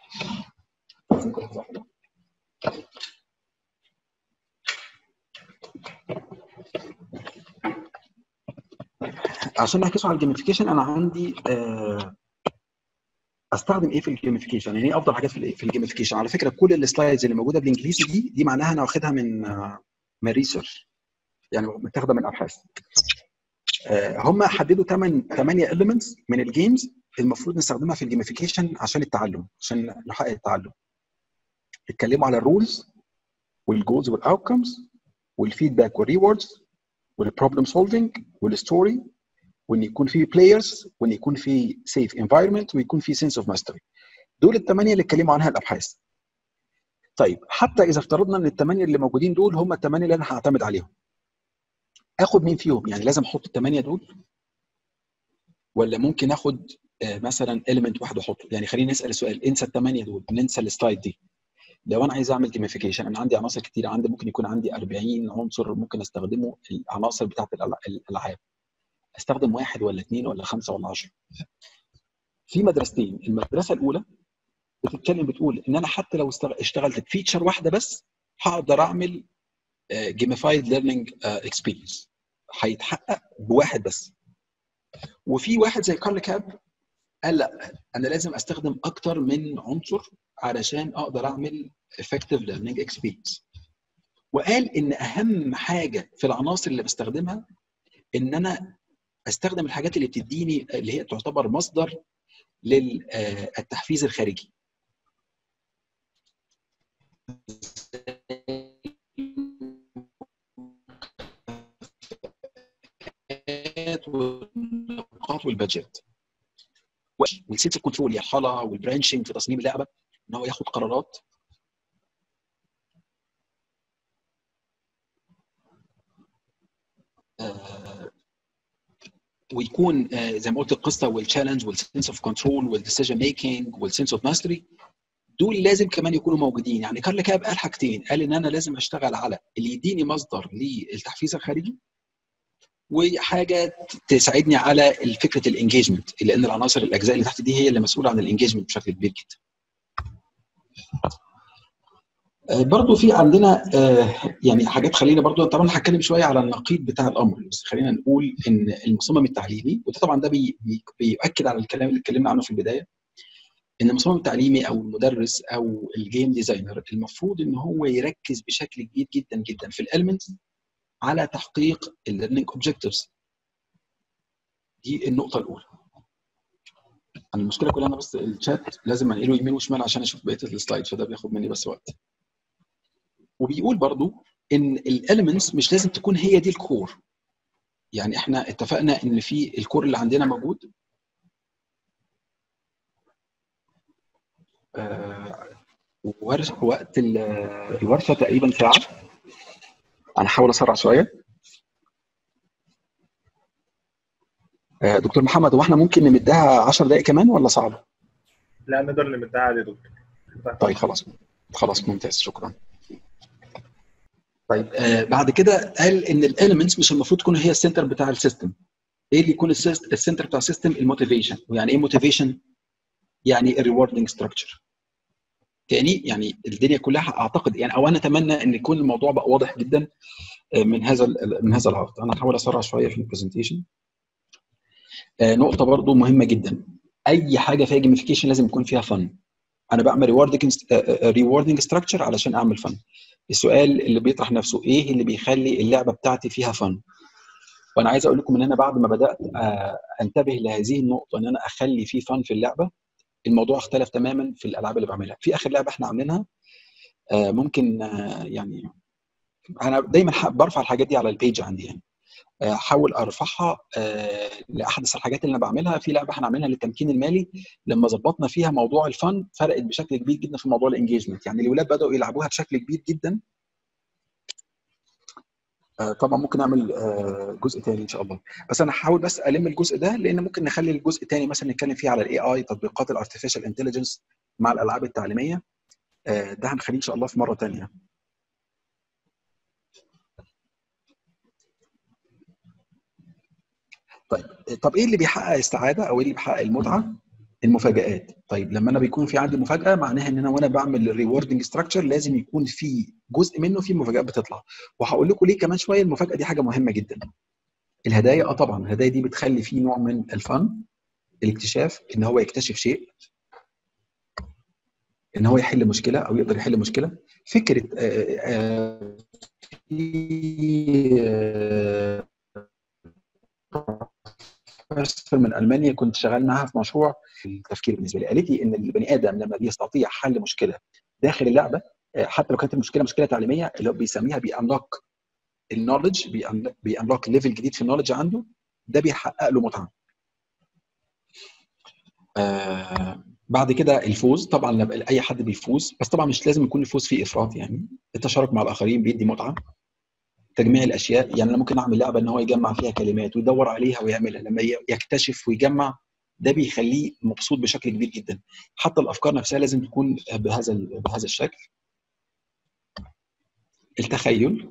عشان نحكي على الجيميفيكيشن انا عندي آه استخدم ايه في الجيميفيكيشن يعني ايه افضل حاجات في في الجيميفيكيشن على فكره كل السلايدز اللي موجوده بالانجليزي دي دي معناها انا واخدها من آه من ريسيرش يعني متاخده من ابحاث آه هم حددوا 8 8 اليمنتس من الجيمز المفروض نستخدمها في الجيميفيكيشن عشان التعلم عشان نحقق التعلم اتكلموا على الرولز والجولز والاوتكمز والفيدباك والريوردز والبروبلم سولفنج والستوري وان يكون في بلايرز وان يكون في سيف انفايرمنت ويكون في سنس اوف ماستري دول الثمانيه اللي اتكلموا عنها الابحاث طيب حتى اذا افترضنا ان الثمانيه اللي موجودين دول هم الثمانيه اللي انا هعتمد عليهم اخد مين فيهم يعني لازم احط الثمانيه دول ولا ممكن اخد مثلا اليمنت واحد واحطه يعني خلينا نسال السؤال انسى الثمانيه دول ننسى السلايد دي لو انا عايز اعمل جيميفيكيشن انا عندي عناصر كتير عندي ممكن يكون عندي 40 عنصر ممكن استخدمه العناصر بتاعت الالعاب استخدم واحد ولا اثنين ولا خمسه ولا 10 في مدرستين المدرسه الاولى بتتكلم بتقول ان انا حتى لو اشتغلت بفيتشر واحده بس هقدر اعمل جيميفايد ليرنينج اكسبيرينس هيتحقق بواحد بس وفي واحد زي كارل كاب قال لا انا لازم استخدم اكتر من عنصر علشان اقدر اعمل effective learning experience وقال ان اهم حاجه في العناصر اللي بستخدمها ان انا استخدم الحاجات اللي بتديني اللي هي تعتبر مصدر للتحفيز الخارجي والنقاط والبادجت والسيلز كنترول مرحله والبرانشنج في تصميم اللعبه ان هو ياخد قرارات آه ويكون آه زي ما قلت القصه والتشالنج والسنس اوف كنترول والديسيجن ميكنج والسنس اوف ماستري دول لازم كمان يكونوا موجودين يعني كارل كاب قال حاجتين قال ان انا لازم اشتغل على اللي يديني مصدر للتحفيز الخارجي وحاجه تساعدني على فكره الانجيجمنت لان العناصر الاجزاء اللي تحت دي هي اللي مسؤوله عن الانجيجمنت بشكل كبير جدا. برضو في عندنا يعني حاجات خلينا برضو طبعا هتكلم شويه على النقيض بتاع الامر بس خلينا نقول ان المصمم التعليمي وده طبعا ده بي بيؤكد على الكلام اللي اتكلمنا عنه في البدايه ان المصمم التعليمي او المدرس او الجيم ديزاينر المفروض ان هو يركز بشكل كبير جدا جدا في الاليمنتس على تحقيق الليرنينج اوبجكتيفز دي النقطه الاولى انا المشكله كلها انا بس الشات لازم انقله يمين وشمال عشان اشوف بقيه السلايد فده بياخد مني بس وقت وبيقول برضو ان الاليمنتس مش لازم تكون هي دي الكور يعني احنا اتفقنا ان في الكور اللي عندنا موجود آه ورش وقت الورشه تقريبا ساعه انا هحاول اسرع شويه آه دكتور محمد هو احنا ممكن نمدها 10 دقائق كمان ولا صعبه؟ لا نقدر نمدها عادي يا دكتور طيب خلاص خلاص ممتاز شكرا طيب آه بعد كده قال ان الاليمنتس مش المفروض تكون هي السنتر بتاع السيستم ايه اللي يكون السنتر بتاع السيستم الموتيفيشن ويعني ايه موتيفيشن يعني الريوردنج ستراكشر تاني يعني الدنيا كلها اعتقد يعني او انا اتمنى ان يكون الموضوع بقى واضح جدا من هذا من هذا العرض انا هحاول اسرع شويه في البرزنتيشن آه نقطه برضو مهمه جدا اي حاجه فيها جيميفيكيشن لازم يكون فيها فن انا بعمل ريوردنج ريوردنج ستراكشر علشان اعمل فن السؤال اللي بيطرح نفسه ايه اللي بيخلي اللعبه بتاعتي فيها فن وانا عايز اقول لكم ان انا بعد ما بدات انتبه لهذه النقطه ان انا اخلي في فن في اللعبه الموضوع اختلف تماما في الالعاب اللي بعملها في اخر لعبه احنا عاملينها ممكن يعني انا دايما برفع الحاجات دي على البيج عندي يعني احاول ارفعها لاحدث الحاجات اللي انا بعملها في لعبه احنا عاملينها للتمكين المالي لما ظبطنا فيها موضوع الفن فرقت بشكل كبير جدا في موضوع الانجيجمنت يعني الاولاد بداوا يلعبوها بشكل كبير جدا طبعا ممكن نعمل جزء تاني ان شاء الله بس انا هحاول بس الم الجزء ده لان ممكن نخلي الجزء الثاني مثلا نتكلم فيه على الاي اي تطبيقات الارتفيشال انتليجنس مع الالعاب التعليميه ده هنخليه ان شاء الله في مره ثانيه طيب طب ايه اللي بيحقق السعاده او ايه اللي بيحقق المتعه المفاجآت طيب لما انا بيكون في عندي مفاجاه معناها ان انا وانا بعمل الريوردنج ستراكشر لازم يكون في جزء منه فيه مفاجات بتطلع وهقول لكم ليه كمان شويه المفاجاه دي حاجه مهمه جدا الهدايا اه طبعا الهدايا دي بتخلي فيه نوع من الفن الاكتشاف ان هو يكتشف شيء ان هو يحل مشكله او يقدر يحل مشكله فكره آآ آآ بروفيسور من المانيا كنت شغال معاها في مشروع التفكير بالنسبه لي قالت لي ان البني ادم لما بيستطيع حل مشكله داخل اللعبه حتى لو كانت المشكله مشكله تعليميه اللي هو بيسميها بيانلوك النولج بيانلوك ليفل جديد في النولج عنده ده بيحقق له متعه. آه بعد كده الفوز طبعا اي حد بيفوز بس طبعا مش لازم يكون الفوز فيه افراط يعني التشارك مع الاخرين بيدي متعه تجميع الاشياء يعني انا ممكن اعمل لعبه ان هو يجمع فيها كلمات ويدور عليها ويعملها لما يكتشف ويجمع ده بيخليه مبسوط بشكل كبير جدا حتى الافكار نفسها لازم تكون بهذا بهذا الشكل التخيل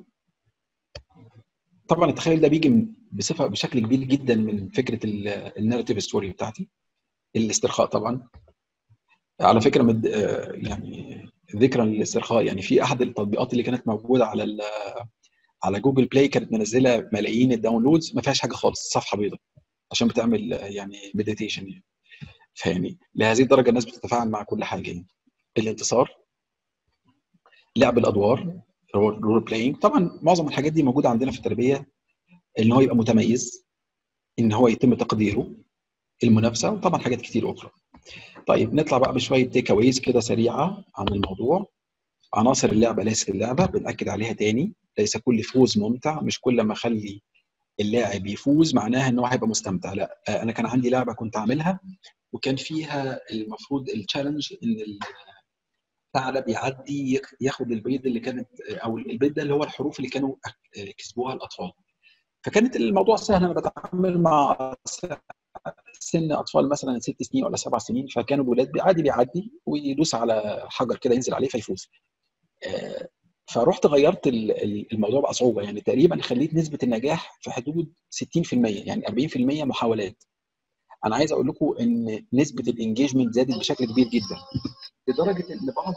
طبعا التخيل ده بيجي بصفه بشكل كبير جدا من فكره الناريتيف ستوري بتاعتي الاسترخاء طبعا على فكره مد يعني ذكرا للاسترخاء يعني في احد التطبيقات اللي كانت موجوده على على جوجل بلاي كانت منزله ملايين الداونلودز ما فيهاش حاجه خالص صفحه بيضاء عشان بتعمل يعني مديتيشن يعني فيعني لهذه الدرجه الناس بتتفاعل مع كل حاجه يعني الانتصار لعب الادوار رول بلاينج طبعا معظم الحاجات دي موجوده عندنا في التربيه ان هو يبقى متميز ان هو يتم تقديره المنافسه وطبعا حاجات كتير اخرى طيب نطلع بقى بشويه تيك اويز كده سريعه عن الموضوع عناصر اللعبه ليست اللعبه بناكد عليها تاني ليس كل فوز ممتع مش كل ما اخلي اللاعب يفوز معناها ان هو هيبقى مستمتع لا انا كان عندي لعبه كنت عاملها وكان فيها المفروض التشالنج ان الثعلب يعدي ياخد البيض اللي كانت او البيض ده اللي هو الحروف اللي كانوا كسبوها الاطفال فكانت الموضوع سهل انا بتعامل مع سن اطفال مثلا ست سنين ولا سبع سنين فكانوا الولاد عادي بيعدي ويدوس على حجر كده ينزل عليه فيفوز فرحت غيرت الموضوع بصعوبه يعني تقريبا خليت نسبه النجاح في حدود 60% يعني 40% محاولات انا عايز اقول لكم ان نسبه الانجيجمنت زادت بشكل كبير جدا لدرجه ان بعض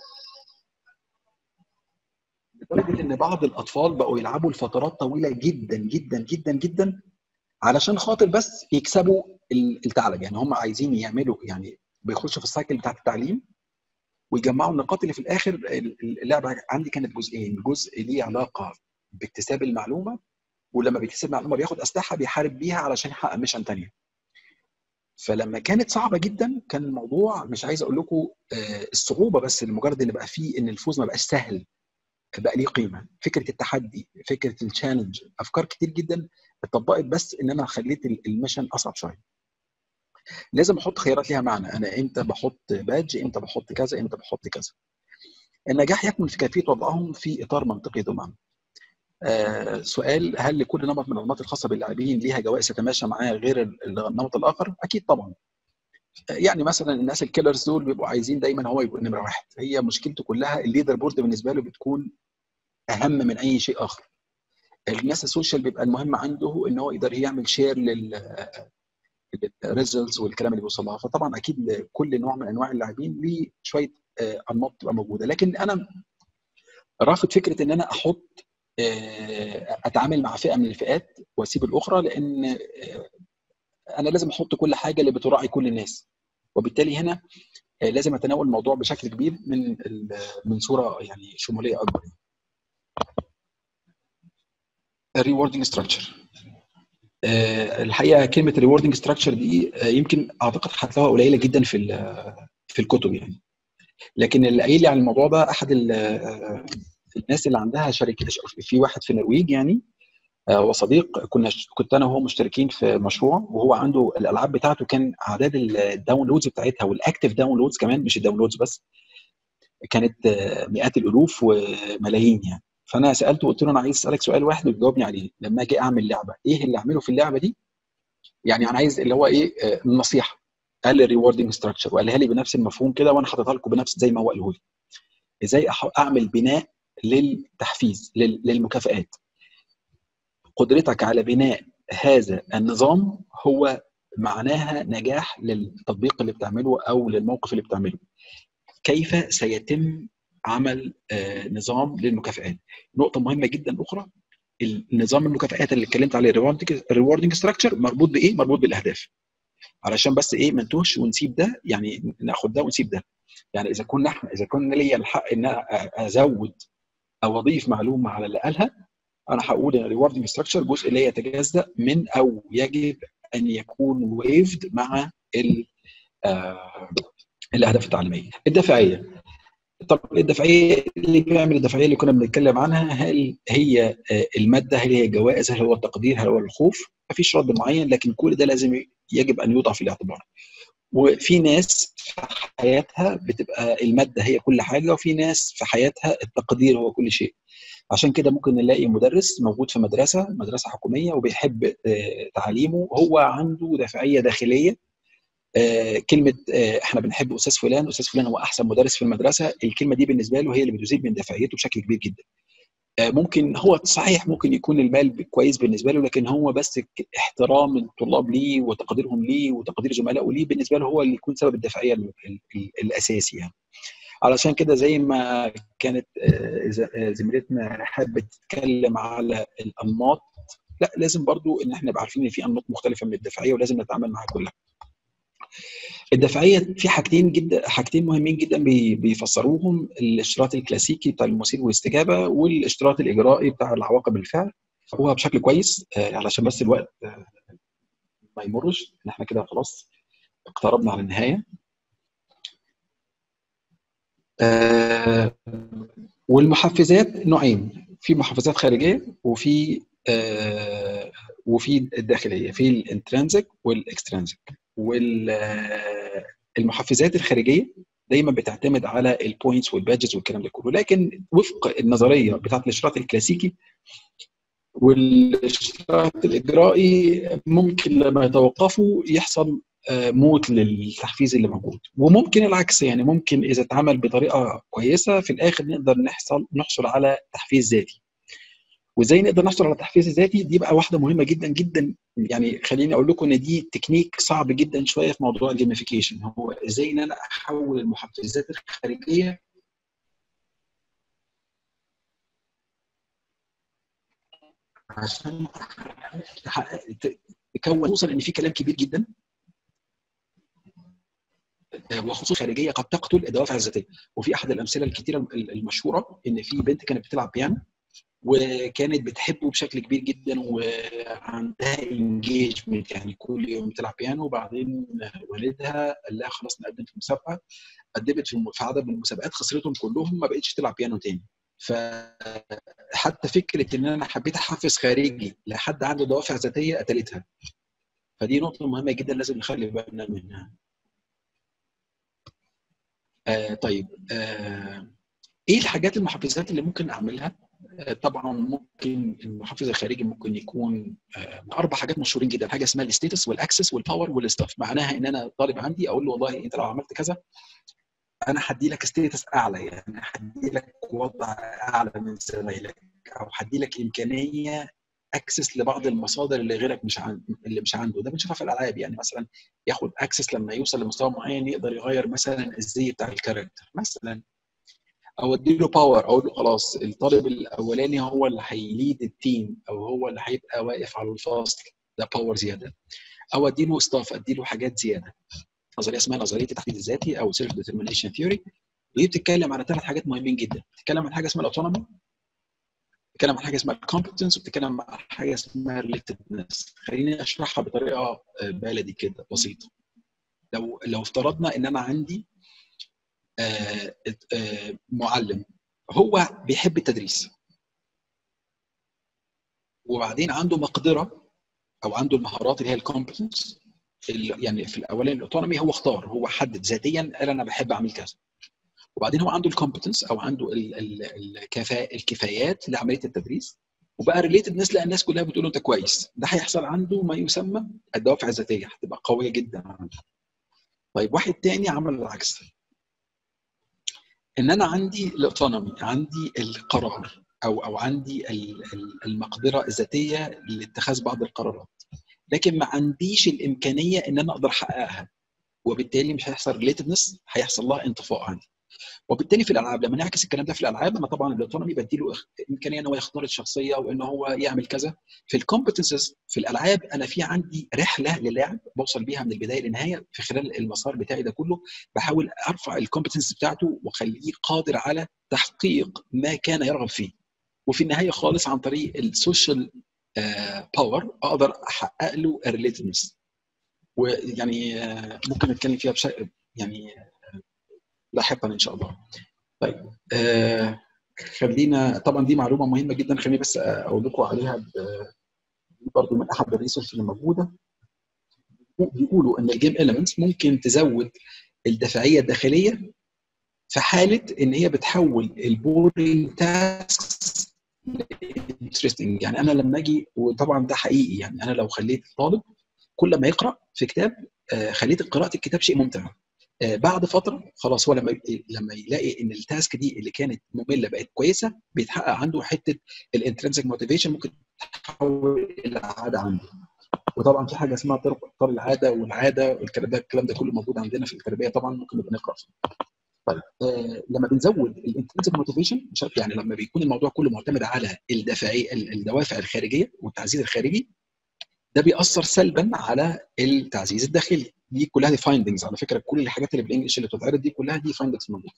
لدرجه ان بعض الاطفال بقوا يلعبوا لفترات طويله جدا جدا جدا جدا علشان خاطر بس يكسبوا الثعلب يعني هم عايزين يعملوا يعني بيخشوا في السايكل بتاعت التعليم ويجمعوا النقاط اللي في الاخر اللعبه عندي كانت جزئين جزء ليه علاقه باكتساب المعلومه ولما بيكتسب معلومه بياخد اسلحه بيحارب بيها علشان يحقق ميشن ثانيه فلما كانت صعبه جدا كان الموضوع مش عايز اقول لكم الصعوبه بس لمجرد ان بقى فيه ان الفوز ما بقاش سهل بقى ليه قيمه فكره التحدي فكره التشالنج افكار كتير جدا اتطبقت بس ان انا خليت الميشن اصعب شويه لازم احط خيارات ليها معنى انا امتى بحط بادج امتى بحط كذا امتى بحط كذا النجاح يكمن في كيفيه وضعهم في اطار منطقي ذو معنى آه سؤال هل لكل نمط من الانماط الخاصه باللاعبين ليها جوائز تتماشى معاه غير النمط الاخر؟ اكيد طبعا. يعني مثلا الناس الكيلرز دول بيبقوا عايزين دايما هو يبقى نمره واحد، هي مشكلته كلها الليدر بورد بالنسبه له بتكون اهم من اي شيء اخر. الناس السوشيال بيبقى المهم عنده ان هو يقدر يعمل شير لل الريزلتس والكلام اللي بيوصل لها فطبعا اكيد كل نوع من انواع اللاعبين ليه شويه انماط تبقى موجوده لكن انا رافض فكره ان انا احط اتعامل مع فئه من الفئات واسيب الاخرى لان انا لازم احط كل حاجه اللي بتراعي كل الناس وبالتالي هنا لازم اتناول الموضوع بشكل كبير من من صوره يعني شموليه اكبر الريوردنج ستراكشر الحقيقه كلمه ريوردنج ستراكشر دي يمكن اعتقد هتلاقوها قليله جدا في في الكتب يعني لكن اللي قايل لي عن الموضوع ده احد الناس اللي عندها شركه في واحد في النرويج يعني وصديق كنا كنت انا وهو مشتركين في مشروع وهو عنده الالعاب بتاعته كان اعداد الداونلودز بتاعتها والاكتف داونلودز كمان مش الداونلودز بس كانت مئات الالوف وملايين يعني فانا سالته قلت له انا عايز اسالك سؤال واحد وتجاوبني عليه لما اجي اعمل لعبه ايه اللي اعمله في اللعبه دي يعني انا عايز اللي هو ايه النصيحه قال لي ريوردنج ستراكشر وقالها لي بنفس المفهوم كده وانا حاططها لكم بنفس زي ما هو قاله لي ازاي اعمل بناء للتحفيز للمكافئات قدرتك على بناء هذا النظام هو معناها نجاح للتطبيق اللي بتعمله او للموقف اللي بتعمله كيف سيتم عمل نظام للمكافئات نقطه مهمه جدا اخرى النظام المكافئات اللي اتكلمت عليه الريوردنج ستراكشر مربوط بايه مربوط بالاهداف علشان بس ايه ما نتوهش ونسيب ده يعني ناخد ده ونسيب ده يعني اذا كنا احنا اذا كنا ليا الحق ان انا ازود او اضيف معلومه على اللي قالها انا هقول ان الريوردنج ستراكشر جزء لا يتجزا من او يجب ان يكون ويفد مع آه الاهداف التعليميه الدافعيه طب الدفعيه اللي بيعمل الدفعيه اللي كنا بنتكلم عنها هل هي الماده هل هي الجوائز هل هو التقدير هل هو الخوف مفيش رد معين لكن كل ده لازم يجب ان يوضع في الاعتبار وفي ناس في حياتها بتبقى الماده هي كل حاجه وفي ناس في حياتها التقدير هو كل شيء عشان كده ممكن نلاقي مدرس موجود في مدرسه مدرسه حكوميه وبيحب تعليمه هو عنده دافعيه داخليه آه كلمه آه احنا بنحب استاذ فلان استاذ فلان هو احسن مدرس في المدرسه الكلمه دي بالنسبه له هي اللي بتزيد من دافعيته بشكل كبير جدا آه ممكن هو صحيح ممكن يكون المال كويس بالنسبه له لكن هو بس احترام الطلاب ليه وتقديرهم ليه وتقدير زملائه ليه بالنسبه له هو اللي يكون سبب الدافعيه الاساسي يعني علشان كده زي ما كانت زميلتنا حابه تتكلم على الانماط لا لازم برضو ان احنا نبقى عارفين ان في انماط مختلفه من الدفاعيه ولازم نتعامل معاها كلها الدفاعيه في حاجتين جدا حاجتين مهمين جدا بيفسروهم الاشتراط الكلاسيكي بتاع المثير والاستجابه والاشتراط الاجرائي بتاع العواقب الفعل هو بشكل كويس علشان بس الوقت ما يمرش ان احنا كده خلاص اقتربنا على النهايه آه والمحفزات نوعين في محفزات خارجيه وفي آه وفي الداخليه في الانترنزك والاكسترنزك والمحفزات الخارجيه دايما بتعتمد على البوينتس والبادجز والكلام ده كله لكن وفق النظريه بتاعت الاشتراط الكلاسيكي والاشتراط الاجرائي ممكن لما يتوقفوا يحصل موت للتحفيز اللي موجود وممكن العكس يعني ممكن اذا اتعمل بطريقه كويسه في الاخر نقدر نحصل نحصل على تحفيز ذاتي وازاي نقدر نحصل على التحفيز الذاتي دي بقى واحده مهمه جدا جدا يعني خليني اقول لكم ان دي تكنيك صعب جدا شويه في موضوع الجيميفيكيشن هو ازاي ان انا احول المحفزات الخارجيه عشان تكون توصل ان في كلام كبير جدا وخصوصا خارجيه قد تقتل الدوافع الذاتيه وفي احد الامثله الكثيره المشهوره ان في بنت كانت بتلعب بيانو وكانت بتحبه بشكل كبير جدا وعندها انجيجمنت يعني كل يوم بتلعب بيانو وبعدين والدها قال لها خلاص نقدم في مسابقه قدمت في عدد من المسابقات خسرتهم كلهم ما بقتش تلعب بيانو تاني فحتى فكره ان انا حبيت احفز خارجي لحد عنده دوافع ذاتيه قتلتها فدي نقطه مهمه جدا لازم نخلي بالنا منها آه طيب آه ايه الحاجات المحفزات اللي ممكن اعملها آه طبعا ممكن المحفز الخارجي ممكن يكون آه اربع حاجات مشهورين جدا حاجه اسمها الستيتس والاكسس والباور والستاف معناها ان انا طالب عندي اقول له والله انت لو عملت كذا انا هدي لك ستيتس اعلى يعني هدي لك وضع اعلى من زمايلك او هدي لك امكانيه اكسس لبعض المصادر اللي غيرك مش عن... اللي مش عنده ده بنشوفها في الالعاب يعني مثلا ياخد اكسس لما يوصل لمستوى معين يقدر يغير مثلا الزي بتاع الكاركتر مثلا او اديله باور اقول له خلاص الطالب الاولاني هو اللي هيليد التيم او هو اللي هيبقى واقف على الفاصل ده باور زياده او اديله ستاف اديله حاجات زياده نظريه اسمها نظريه التحديد الذاتي او سيلف ديترمينيشن ثيوري ودي بتتكلم على ثلاث حاجات مهمين جدا بتتكلم عن حاجه اسمها الاوتونومي بتتكلم عن حاجه اسمها الكومبتنس وبتتكلم عن حاجه اسمها ريليتدنس خليني اشرحها بطريقه بلدي كده بسيطه لو لو افترضنا ان انا عندي آآ آآ معلم هو بيحب التدريس وبعدين عنده مقدره او عنده المهارات اللي هي الكومبتنس يعني في الاولاني الاوتونومي هو اختار هو حدد ذاتيا قال انا بحب اعمل كذا وبعدين هو عنده الكومبتنس او عنده الكفاء الكفايات لعمليه التدريس وبقى ريليتد ناس لقى الناس كلها بتقول انت كويس ده هيحصل عنده ما يسمى الدوافع الذاتيه هتبقى قويه جدا عنده طيب واحد تاني عمل العكس ان انا عندي الاوتونومي عندي القرار او او عندي المقدره الذاتيه لاتخاذ بعض القرارات لكن ما عنديش الامكانيه ان انا اقدر احققها وبالتالي مش هيحصل ريليتدنس هيحصل لها انطفاء عندي وبالتالي في الالعاب لما نعكس الكلام ده في الالعاب انا طبعا الاوتونومي بديله امكانيه ان هو يختار الشخصيه وان هو يعمل كذا في الكومبتنسز في الالعاب انا في عندي رحله للاعب بوصل بيها من البدايه للنهايه في خلال المسار بتاعي ده كله بحاول ارفع الكومبتنس بتاعته واخليه قادر على تحقيق ما كان يرغب فيه وفي النهايه خالص عن طريق السوشيال باور اقدر احقق له الريليتنس ويعني ممكن نتكلم فيها بشكل يعني لاحقا ان شاء الله. طيب آه خلينا طبعا دي معلومه مهمه جدا خليني بس اقول لكم عليها برضه من احد الريسيرش اللي موجوده بيقولوا ان الجيم اليمنتس ممكن تزود الدافعيه الداخليه في حاله ان هي بتحول البورينج تاسكس انترستنج يعني انا لما اجي وطبعا ده حقيقي يعني انا لو خليت الطالب كل ما يقرا في كتاب خليت قراءه الكتاب شيء ممتع بعد فتره خلاص هو لما لما يلاقي ان التاسك دي اللي كانت ممله بقت كويسه بيتحقق عنده حته الانترنسك موتيفيشن ممكن تتحول الى عاده عنده وطبعا في حاجه اسمها طرق اختار العاده والعاده والكلام ده الكلام ده كله موجود عندنا في التربيه طبعا ممكن نبقى نقرا فيه. طيب آه لما بنزود الانترنسك موتيفيشن يعني لما بيكون الموضوع كله معتمد على الدافعيه الدوافع الخارجيه والتعزيز الخارجي ده بيأثر سلبا على التعزيز الداخلي دي كلها دي فايندنجز على فكره كل الحاجات اللي بالانجلش اللي بتتعرض دي كلها دي فايندنجز موجوده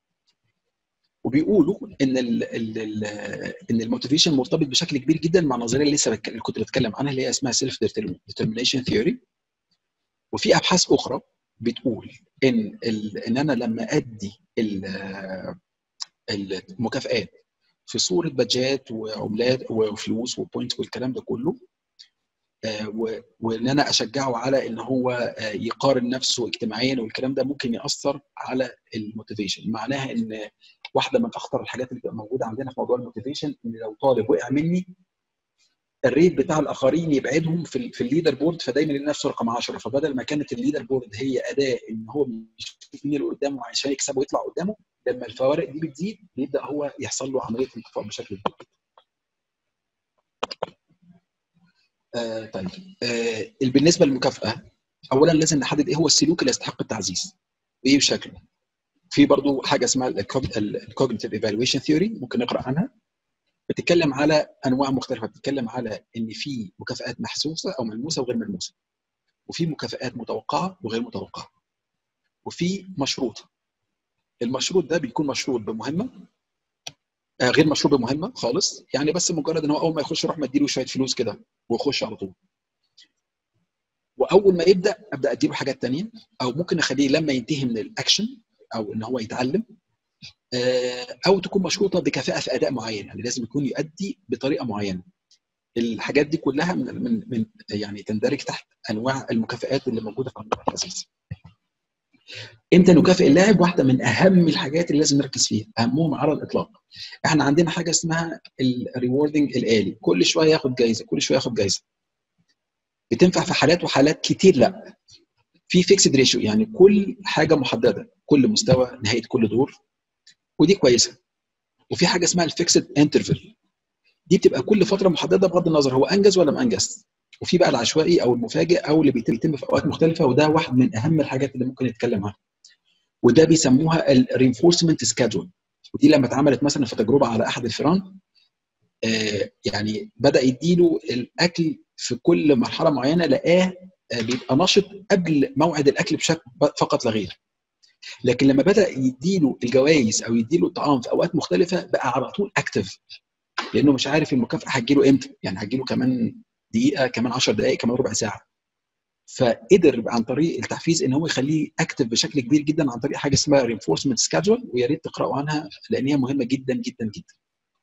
وبيقولوا ان ال ال ال ان الموتيفيشن مرتبط بشكل كبير جدا مع النظريه اللي لسه اللي كنت بتكلم عنها اللي هي اسمها سيلف ديترمينيشن ثيوري وفي ابحاث اخرى بتقول ان ال ان انا لما ادي المكافئات في صوره بادجات وعملات وفلوس وبوينت والكلام ده كله وان انا اشجعه على ان هو يقارن نفسه اجتماعيا والكلام ده ممكن ياثر على الموتيفيشن معناها ان واحده من اخطر الحاجات اللي بتبقى موجوده عندنا في موضوع الموتيفيشن ان لو طالب وقع مني الريت بتاع الاخرين يبعدهم في ال- في الليدر بورد فدايما يلاقي نفسه رقم 10 فبدل ما كانت الليدر بورد هي اداه ان هو بيشوف مين اللي قدامه عشان يكسب ويطلع قدامه لما الفوارق دي بتزيد بيبدا هو يحصل له عمليه انخفاض بشكل كبير. آه طيب آه بالنسبه للمكافاه اولا لازم نحدد ايه هو السلوك اللي يستحق التعزيز وايه بشكله. في برضو حاجه اسمها الكوجنيتيف ايفالويشن ثيوري ممكن نقرا عنها بتتكلم على انواع مختلفه بتتكلم على ان في مكافآت محسوسه او ملموسه وغير ملموسه وفي مكافآت متوقعه وغير متوقعه وفي مشروط المشروط ده بيكون مشروط بمهمه آه غير مشروط بمهمه خالص يعني بس مجرد ان هو اول ما يخش اروح مديله شويه فلوس كده ويخش على طول واول ما يبدا ابدا اديله حاجات تانية او ممكن اخليه لما ينتهي من الاكشن او ان هو يتعلم او تكون مشروطه بكفاءه في اداء معين يعني لازم يكون يؤدي بطريقه معينه الحاجات دي كلها من من من يعني تندرج تحت انواع المكافئات اللي موجوده في عندنا الاساسي امتى نكافئ اللاعب واحده من اهم الحاجات اللي لازم نركز فيها اهمهم على الاطلاق احنا عندنا حاجه اسمها الريوردنج الالي كل شويه ياخد جايزه كل شويه ياخد جايزه بتنفع في حالات وحالات كتير لا في فيكسد ريشيو يعني كل حاجه محدده كل مستوى نهايه كل دور ودي كويسه وفي حاجه اسمها الفيكسد انترفال دي بتبقى كل فتره محدده بغض النظر هو انجز ولا ما انجز وفي بقى العشوائي او المفاجئ او اللي بيتم في اوقات مختلفه وده واحد من اهم الحاجات اللي ممكن نتكلم عنها وده بيسموها الرينفورسمنت سكادجول ودي لما اتعملت مثلا في تجربه على احد الفئران آه يعني بدا يديله الاكل في كل مرحله معينه لقاه آه بيبقى نشط قبل موعد الاكل بشكل فقط لا غير لكن لما بدا يديله الجوائز او يديله الطعام في اوقات مختلفه بقى على طول اكتف لانه مش عارف المكافاه هتجيله امتى يعني هتجيله كمان دقيقه كمان 10 دقائق كمان ربع ساعه فقدر عن طريق التحفيز ان هو يخليه اكتف بشكل كبير جدا عن طريق حاجه اسمها رينفورسمنت سكادجول ويا ريت تقراوا عنها لان هي مهمه جدا جدا جدا.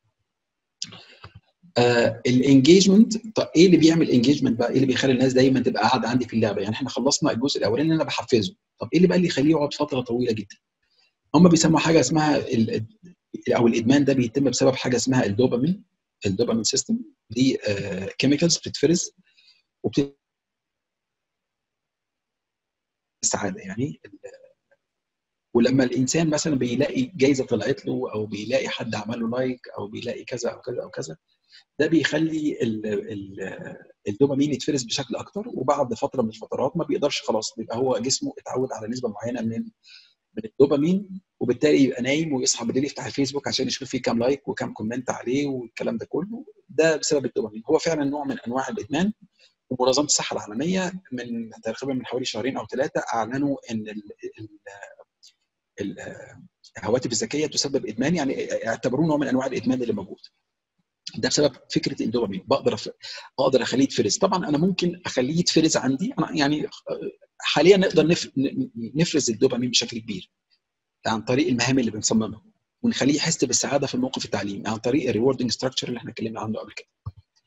آه الانجيجمنت طب ايه اللي بيعمل انجيجمنت بقى؟ ايه اللي بيخلي الناس دايما تبقى قاعده عندي في اللعبه؟ يعني احنا خلصنا الجزء الاولاني اللي انا بحفزه، طب ايه اللي بقى اللي يخليه يقعد فتره طويله جدا؟ هم بيسموا حاجه اسمها ال او الادمان ده بيتم بسبب حاجه اسمها الدوبامين الدوبامين سيستم دي كيميكالز بتتفرز وبت السعاده يعني ولما الانسان مثلا بيلاقي جايزه طلعت له او بيلاقي حد عمل له لايك او بيلاقي كذا او كذا او كذا ده بيخلي ال ال الدوبامين يتفرز بشكل اكتر وبعد فتره من الفترات ما بيقدرش خلاص بيبقى هو جسمه اتعود على نسبه معينه من من الدوبامين وبالتالي يبقى نايم ويصحى بالليل يفتح الفيسبوك عشان يشوف فيه كام لايك وكام كومنت عليه والكلام ده كله ده بسبب الدوبامين هو فعلا نوع من انواع الادمان ومنظمه الصحه العالميه من تقريبا من حوالي شهرين او ثلاثه اعلنوا ان ال ال الهواتف الذكيه تسبب ادمان يعني اعتبروه نوع من انواع الادمان اللي موجود ده بسبب فكره الدوبامين بقدر أف... اقدر اخليه يتفرز طبعا انا ممكن اخليه يتفرز عندي انا يعني حاليا نقدر نف... نفرز الدوبامين بشكل كبير عن طريق المهام اللي بنصممها ونخليه يحس بالسعاده في الموقف التعليمي عن طريق الريوردنج ستراكشر اللي احنا اتكلمنا عنه قبل كده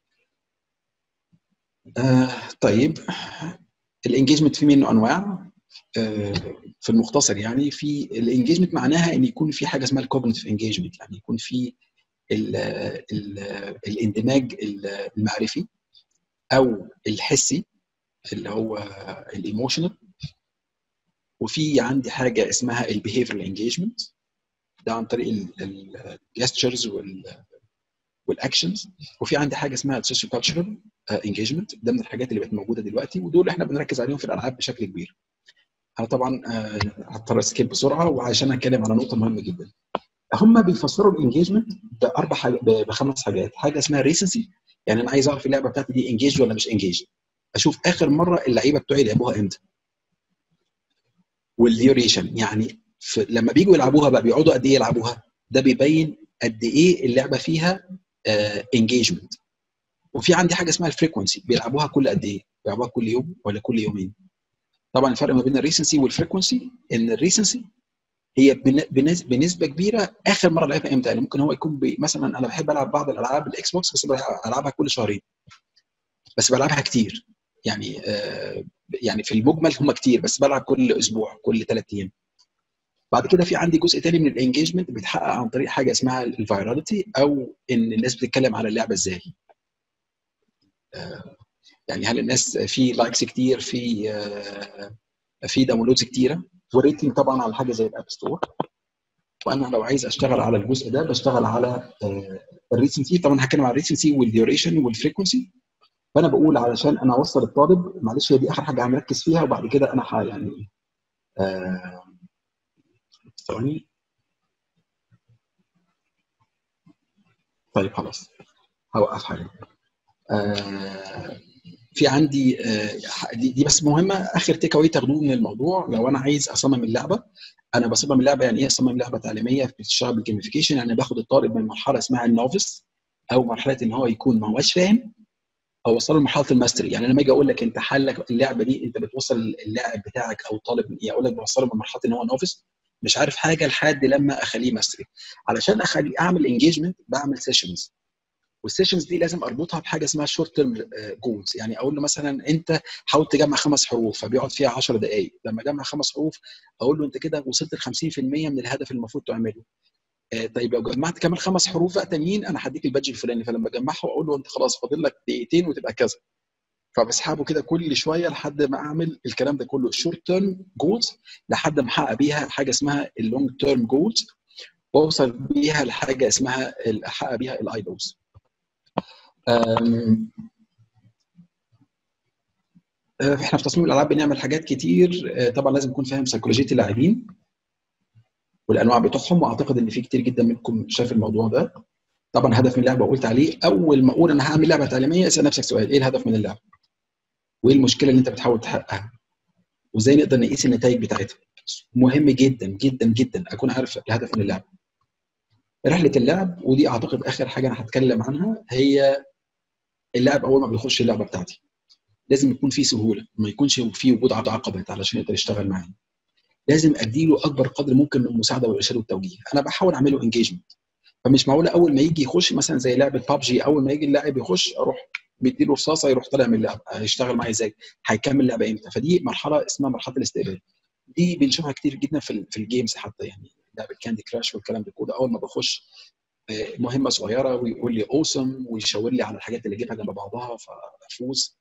آه طيب الانجيجمنت في منه انواع آه في المختصر يعني في الانجيجمنت معناها ان يكون في حاجه اسمها الكوجنيتيف انجيجمنت يعني يكون في ال ال الاندماج المعرفي او الحسي اللي هو الايموشنال وفي عندي حاجه اسمها البيهيفيرال انجيجمنت ده عن طريق الجستشرز والاكشنز وفي عندي حاجه اسمها السوشيال كالتشرال انجيجمنت ده من الحاجات اللي بقت موجوده دلوقتي ودول احنا بنركز عليهم في الالعاب بشكل كبير انا طبعا هضطر اسكيب بسرعه وعشان اتكلم على نقطه مهمه جدا هم بيفسروا الانجيجمنت باربع حاجات بخمس حاجات حاجه اسمها ريسنسي يعني انا عايز اعرف اللعبه بتاعتي دي انجيج ولا مش انجيج اشوف اخر مره اللعيبه بتوعي لعبوها امتى والديوريشن يعني لما بيجوا يلعبوها بقى بيقعدوا قد ايه يلعبوها ده بيبين قد ايه اللعبه فيها انجيجمنت uh, وفي عندي حاجه اسمها الفريكونسي بيلعبوها كل قد ايه بيلعبوها كل يوم ولا كل يومين طبعا الفرق ما بين الريسنسي والفريكونسي ان الريسنسي هي بنسبه كبيره اخر مره لعبها امتى يعني ممكن هو يكون مثلا انا بحب العب بعض الالعاب الاكس بوكس بس بلعبها كل شهرين بس بلعبها كتير يعني آه يعني في المجمل هم كتير بس بلعب كل اسبوع كل ثلاث ايام بعد كده في عندي جزء تاني من الانجيجمنت بيتحقق عن طريق حاجه اسمها الفيراليتي او ان الناس بتتكلم على اللعبه ازاي يعني هل الناس في لايكس كتير في في داونلودز كتيره والريتنج طبعا على حاجه زي الاب ستور وانا لو عايز اشتغل على الجزء ده بشتغل على الريسنسي طبعا هتكلم على الريسنسي والديوريشن والفريكونسي فانا بقول علشان انا اوصل الطالب معلش هي دي اخر حاجه هنركز فيها وبعد كده انا ح يعني ثواني طيب خلاص هوقف حاجه آه في عندي آه دي, دي بس مهمه اخر تيك اواي تاخدوه من الموضوع لو انا عايز اصمم اللعبه انا بصمم اللعبه يعني ايه اصمم لعبه تعليميه بتشتغل بالجيميفيكيشن يعني باخد الطالب من مرحله اسمها النوفيس او مرحله ان هو يكون ما هوش فاهم اوصله لمرحله الماستري يعني لما اجي اقول لك انت حلك اللعبه دي انت بتوصل اللاعب بتاعك او الطالب ايه اقول لك بوصله من مرحله ان هو نوفيس مش عارف حاجه لحد لما اخليه ماستري علشان اخلي اعمل انجيجمنت بعمل سيشنز والسيشنز دي لازم اربطها بحاجه اسمها شورت تيرم جولز يعني اقول له مثلا انت حاول تجمع خمس حروف فبيقعد فيها 10 دقائق لما اجمع خمس حروف اقول له انت كده وصلت ل 50% من الهدف اللي المفروض تعمله آه طيب لو جمعت كمان خمس حروف بقى تانيين انا هديك البادج الفلاني فلما اجمعها اقول له انت خلاص فاضل لك دقيقتين وتبقى كذا فبسحبه كده كل شويه لحد ما اعمل الكلام ده كله شورت تيرم جولز لحد ما احقق بيها حاجه اسمها اللونج تيرم جولز واوصل بيها لحاجه اسمها احقق بيها الايدوز احنا في تصميم الالعاب بنعمل حاجات كتير طبعا لازم يكون فاهم سيكولوجيه اللاعبين والانواع بتوعهم واعتقد ان في كتير جدا منكم شاف الموضوع ده طبعا هدف من اللعبه قلت عليه اول ما اقول انا هعمل لعبه تعليميه اسال نفسك سؤال ايه الهدف من اللعبه؟ وايه المشكله اللي انت بتحاول تحققها؟ وازاي نقدر نقيس النتائج بتاعتها؟ مهم جدا جدا جدا اكون عارف الهدف من اللعبه. رحله اللعب ودي اعتقد اخر حاجه انا هتكلم عنها هي اللاعب اول ما بيخش اللعبه بتاعتي لازم يكون في سهوله ما يكونش في وجود عقبات علشان يقدر يشتغل معايا لازم اديله اكبر قدر ممكن من المساعده والارشاد والتوجيه انا بحاول اعمله انجيجمنت فمش معقوله اول ما يجي يخش مثلا زي لعبه بابجي اول ما يجي اللاعب يخش اروح مديله رصاصه يروح طالع من اللعبه هيشتغل معايا ازاي هيكمل اللعبه امتى فدي مرحله اسمها مرحله الاستقبال دي بنشوفها كتير جدا في في الجيمز حتى يعني لعبه كاندي كراش والكلام ده كله اول ما بخش مهمه صغيره ويقول لي اوسم ويشاور لي على الحاجات اللي اجيبها جنب بعضها فافوز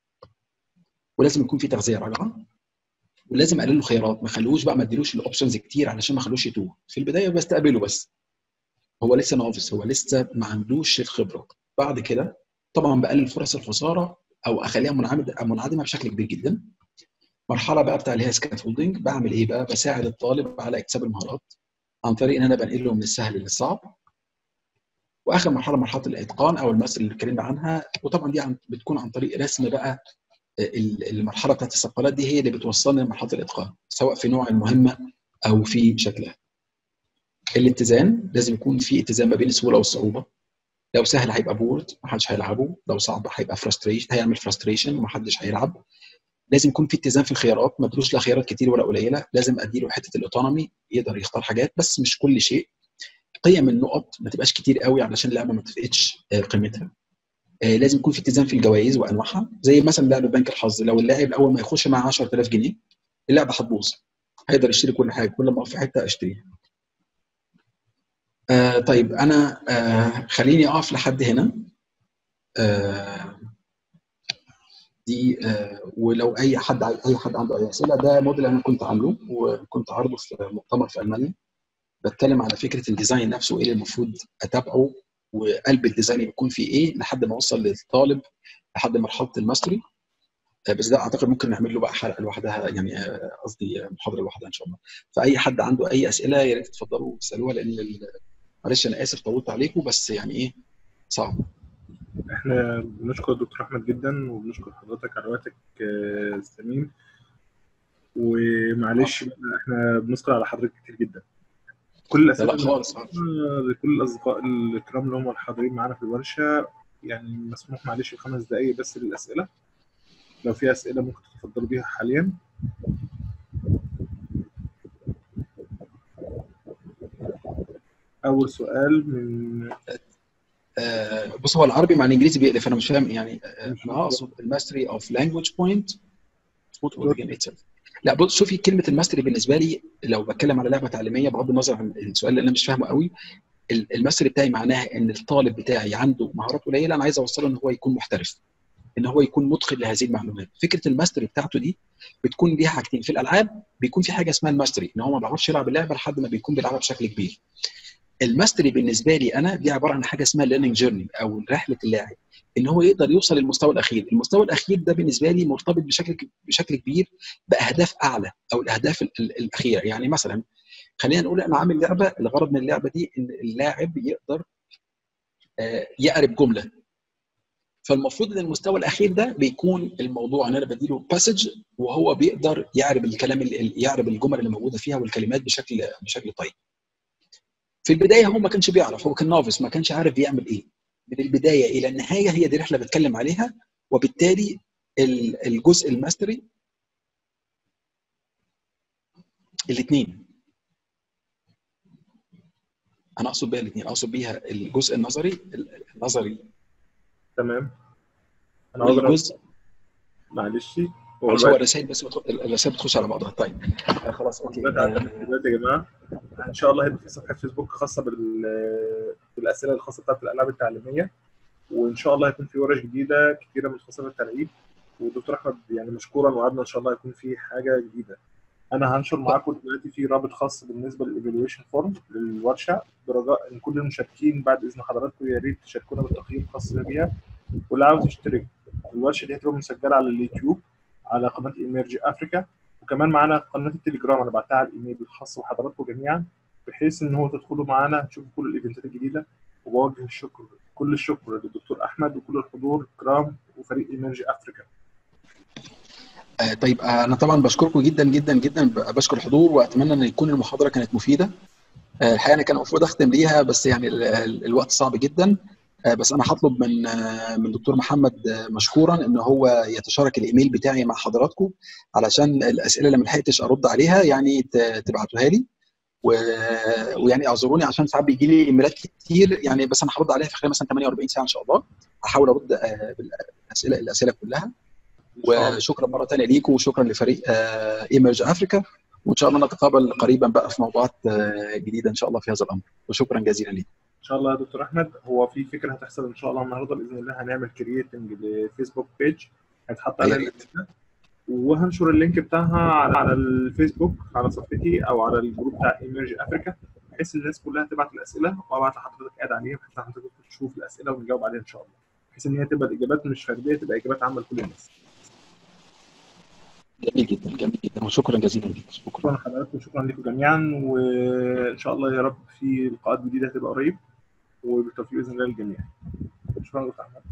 ولازم يكون في تغذيه راجعه ولازم اقلل له خيارات ما خلوش بقى ما اديلوش الاوبشنز كتير علشان ما خلوش يتوه في البدايه بستقبله بس هو لسه نوفيس هو لسه ما عندوش الخبره بعد كده طبعا بقلل فرص الخساره او اخليها منعدمه بشكل كبير جدا مرحله بقى بتاع اللي هي سكافولدنج بعمل ايه بقى بساعد الطالب على اكتساب المهارات عن طريق ان انا بنقله من السهل للصعب واخر مرحله مرحله الاتقان او الماستر اللي اتكلمنا عنها وطبعا دي عن بتكون عن طريق رسم بقى المرحله بتاعت الثقالات دي هي اللي بتوصلنا لمرحله الاتقان سواء في نوع المهمه او في شكلها الاتزان لازم يكون في اتزان ما بين السهوله والصعوبه لو سهل هيبقى بورد ما حدش هيلعبه لو صعب هيبقى فرستريشن هيعمل فرستريشن وما حدش هيلعب لازم يكون في اتزان في الخيارات ما ادلوش لا خيارات كتير ولا قليله لازم اديله حته الاوتونومي يقدر يختار حاجات بس مش كل شيء قيم النقط ما تبقاش كتير قوي علشان اللعبه ما تفقدش قيمتها لازم يكون في اتزان في الجوائز وانواعها زي مثلا لعبه بنك الحظ لو اللاعب اول ما يخش مع 10000 جنيه اللعبه هتبوظ هيقدر يشتري كل حاجه كل ما اقف في حته اشتريها آه طيب انا آه خليني اقف لحد هنا آه دي آه ولو اي حد اي حد عنده اي اسئله ده موديل انا كنت عامله وكنت عارضه في مؤتمر في المانيا بتكلم على فكره الديزاين نفسه ايه اللي المفروض اتابعه وقلب الديزاين يكون فيه ايه لحد ما اوصل للطالب لحد مرحله الماستري بس ده اعتقد ممكن نعمل له بقى حلقه لوحدها يعني قصدي محاضره لوحدها ان شاء الله فاي حد عنده اي اسئله يا ريت تفضلوا تسالوها لان معلش انا اسف طولت عليكم بس يعني ايه صعب احنا بنشكر الدكتور احمد جدا وبنشكر حضرتك على وقتك الثمين ومعلش احنا بنشكر على حضرتك كتير جدا كل الاسئله خالص لكل الاصدقاء الكرام اللي هم الحاضرين معانا في الورشه يعني مسموح معلش خمس دقائق بس للاسئله لو في اسئله ممكن تتفضلوا بيها حاليا اول سؤال من آه بص هو العربي مع الانجليزي بيقلف انا مش فاهم يعني آه انا اقصد الماستري اوف لانجوج بوينت لا بص شوفي كلمه الماستري بالنسبه لي لو بتكلم على لعبه تعليميه بغض النظر عن السؤال اللي انا مش فاهمه قوي الماستري بتاعي معناها ان الطالب بتاعي عنده مهارات قليله انا عايز اوصله ان هو يكون محترف ان هو يكون متقن لهذه المعلومات فكره الماستري بتاعته دي بتكون ليها حاجتين في الالعاب بيكون في حاجه اسمها الماستري ان هو ما بيعرفش يلعب اللعبه لحد ما بيكون بيلعبها بشكل كبير الماستري بالنسبه لي انا دي عباره عن حاجه اسمها ليرنينج جيرني او رحله اللاعب ان هو يقدر يوصل للمستوى الاخير المستوى الاخير ده بالنسبه لي مرتبط بشكل بشكل كبير باهداف اعلى او الاهداف ال- ال- الاخيره يعني مثلا خلينا نقول انا عامل لعبه الغرض من اللعبه دي ان اللاعب يقدر آه، يقرب جمله فالمفروض ان المستوى الاخير ده بيكون الموضوع ان انا بديله باسج وهو بيقدر يعرب الكلام ال- ال- يعرب الجمل اللي موجوده فيها والكلمات بشكل بشكل طيب في البدايه هو ما كانش بيعرف هو كان نافس ما كانش عارف يعمل ايه من البدايه الى النهايه هي دي رحله بتكلم عليها وبالتالي ال- الجزء الماستري الاثنين انا اقصد بيها الاثنين اقصد بيها الجزء النظري النظري تمام انا عاوز والجزء معلش معلش هو الرسائل بس بتخ... الرسائل بتخش على بعضها طيب آه، خلاص اوكي دلوقتي آه، دلوقتي يا جماعه ان شاء الله هيبقى في صفحه فيسبوك خاصه بال- بالاسئله الخاصه بتاعت الالعاب التعليميه وان شاء الله هيكون في ورش جديده كتيره متخصصه بالتلعيب والدكتور احمد يعني مشكورا وعدنا ان شاء الله هيكون في حاجه جديده انا هنشر معاكم دلوقتي في رابط خاص بالنسبه للايفالويشن فورم للورشه برجاء ان كل المشاركين بعد اذن حضراتكم يا ريت تشاركونا بالتقييم الخاص بيها واللي عاوز يشترك الورشه دي هتبقى مسجله على اليوتيوب على قناه ايميرجي افريكا وكمان معانا قناه التليجرام انا بعتها على الايميل الخاص بحضراتكم جميعا بحيث ان هو تدخلوا معانا تشوفوا كل الايفنتات الجديده وبوجه الشكر كل الشكر للدكتور احمد وكل الحضور الكرام وفريق ايميرجي افريكا آه، طيب آه، انا طبعا بشكركم جدا جدا جدا ب- بشكر الحضور واتمنى ان يكون المحاضره كانت مفيده آه، الحقيقه انا كان المفروض اختم ليها بس يعني ال- ال- الوقت صعب جدا آه، بس انا هطلب من آه، من دكتور محمد آه، مشكورا ان هو يتشارك الايميل بتاعي مع حضراتكم علشان الاسئله اللي ما لحقتش ارد عليها يعني ت- تبعتوها لي و- ويعني اعذروني عشان ساعات بيجي لي ايميلات كتير يعني بس انا هرد عليها في خلال مثلا 48 ساعه ان شاء الله هحاول ارد آه، بالاسئله الاسئله كلها وشكرا مره ثانيه ليكم وشكرا لفريق ايمرج افريكا وان شاء الله نتقابل قريبا بقى في موضوعات آه، جديده ان شاء الله في هذا الامر وشكرا جزيلا ليكم ان شاء الله يا دكتور احمد هو في فكره هتحصل ان شاء الله النهارده باذن الله هنعمل كرييتنج لفيسبوك بيج هيتحط يا عليها ريت. الإعلان. وهنشر اللينك بتاعها على على الفيسبوك على صفحتي او على الجروب بتاع ايمرج افريكا بحيث الناس كلها تبعت الاسئله وابعت لحضرتك اد عليها بحيث حضرتك تشوف الاسئله ونجاوب عليها ان شاء الله بحيث ان هي تبقى الاجابات مش فرديه تبقى اجابات عامه لكل الناس جميل جدا جميل جدا وشكرا جزيلا ليكم شكرا شكرا لحضراتكم وشكرا لكم جميعا وان شاء الله يا رب في لقاءات جديده هتبقى قريب وبالتوفيق باذن الله للجميع شكرا دكتور احمد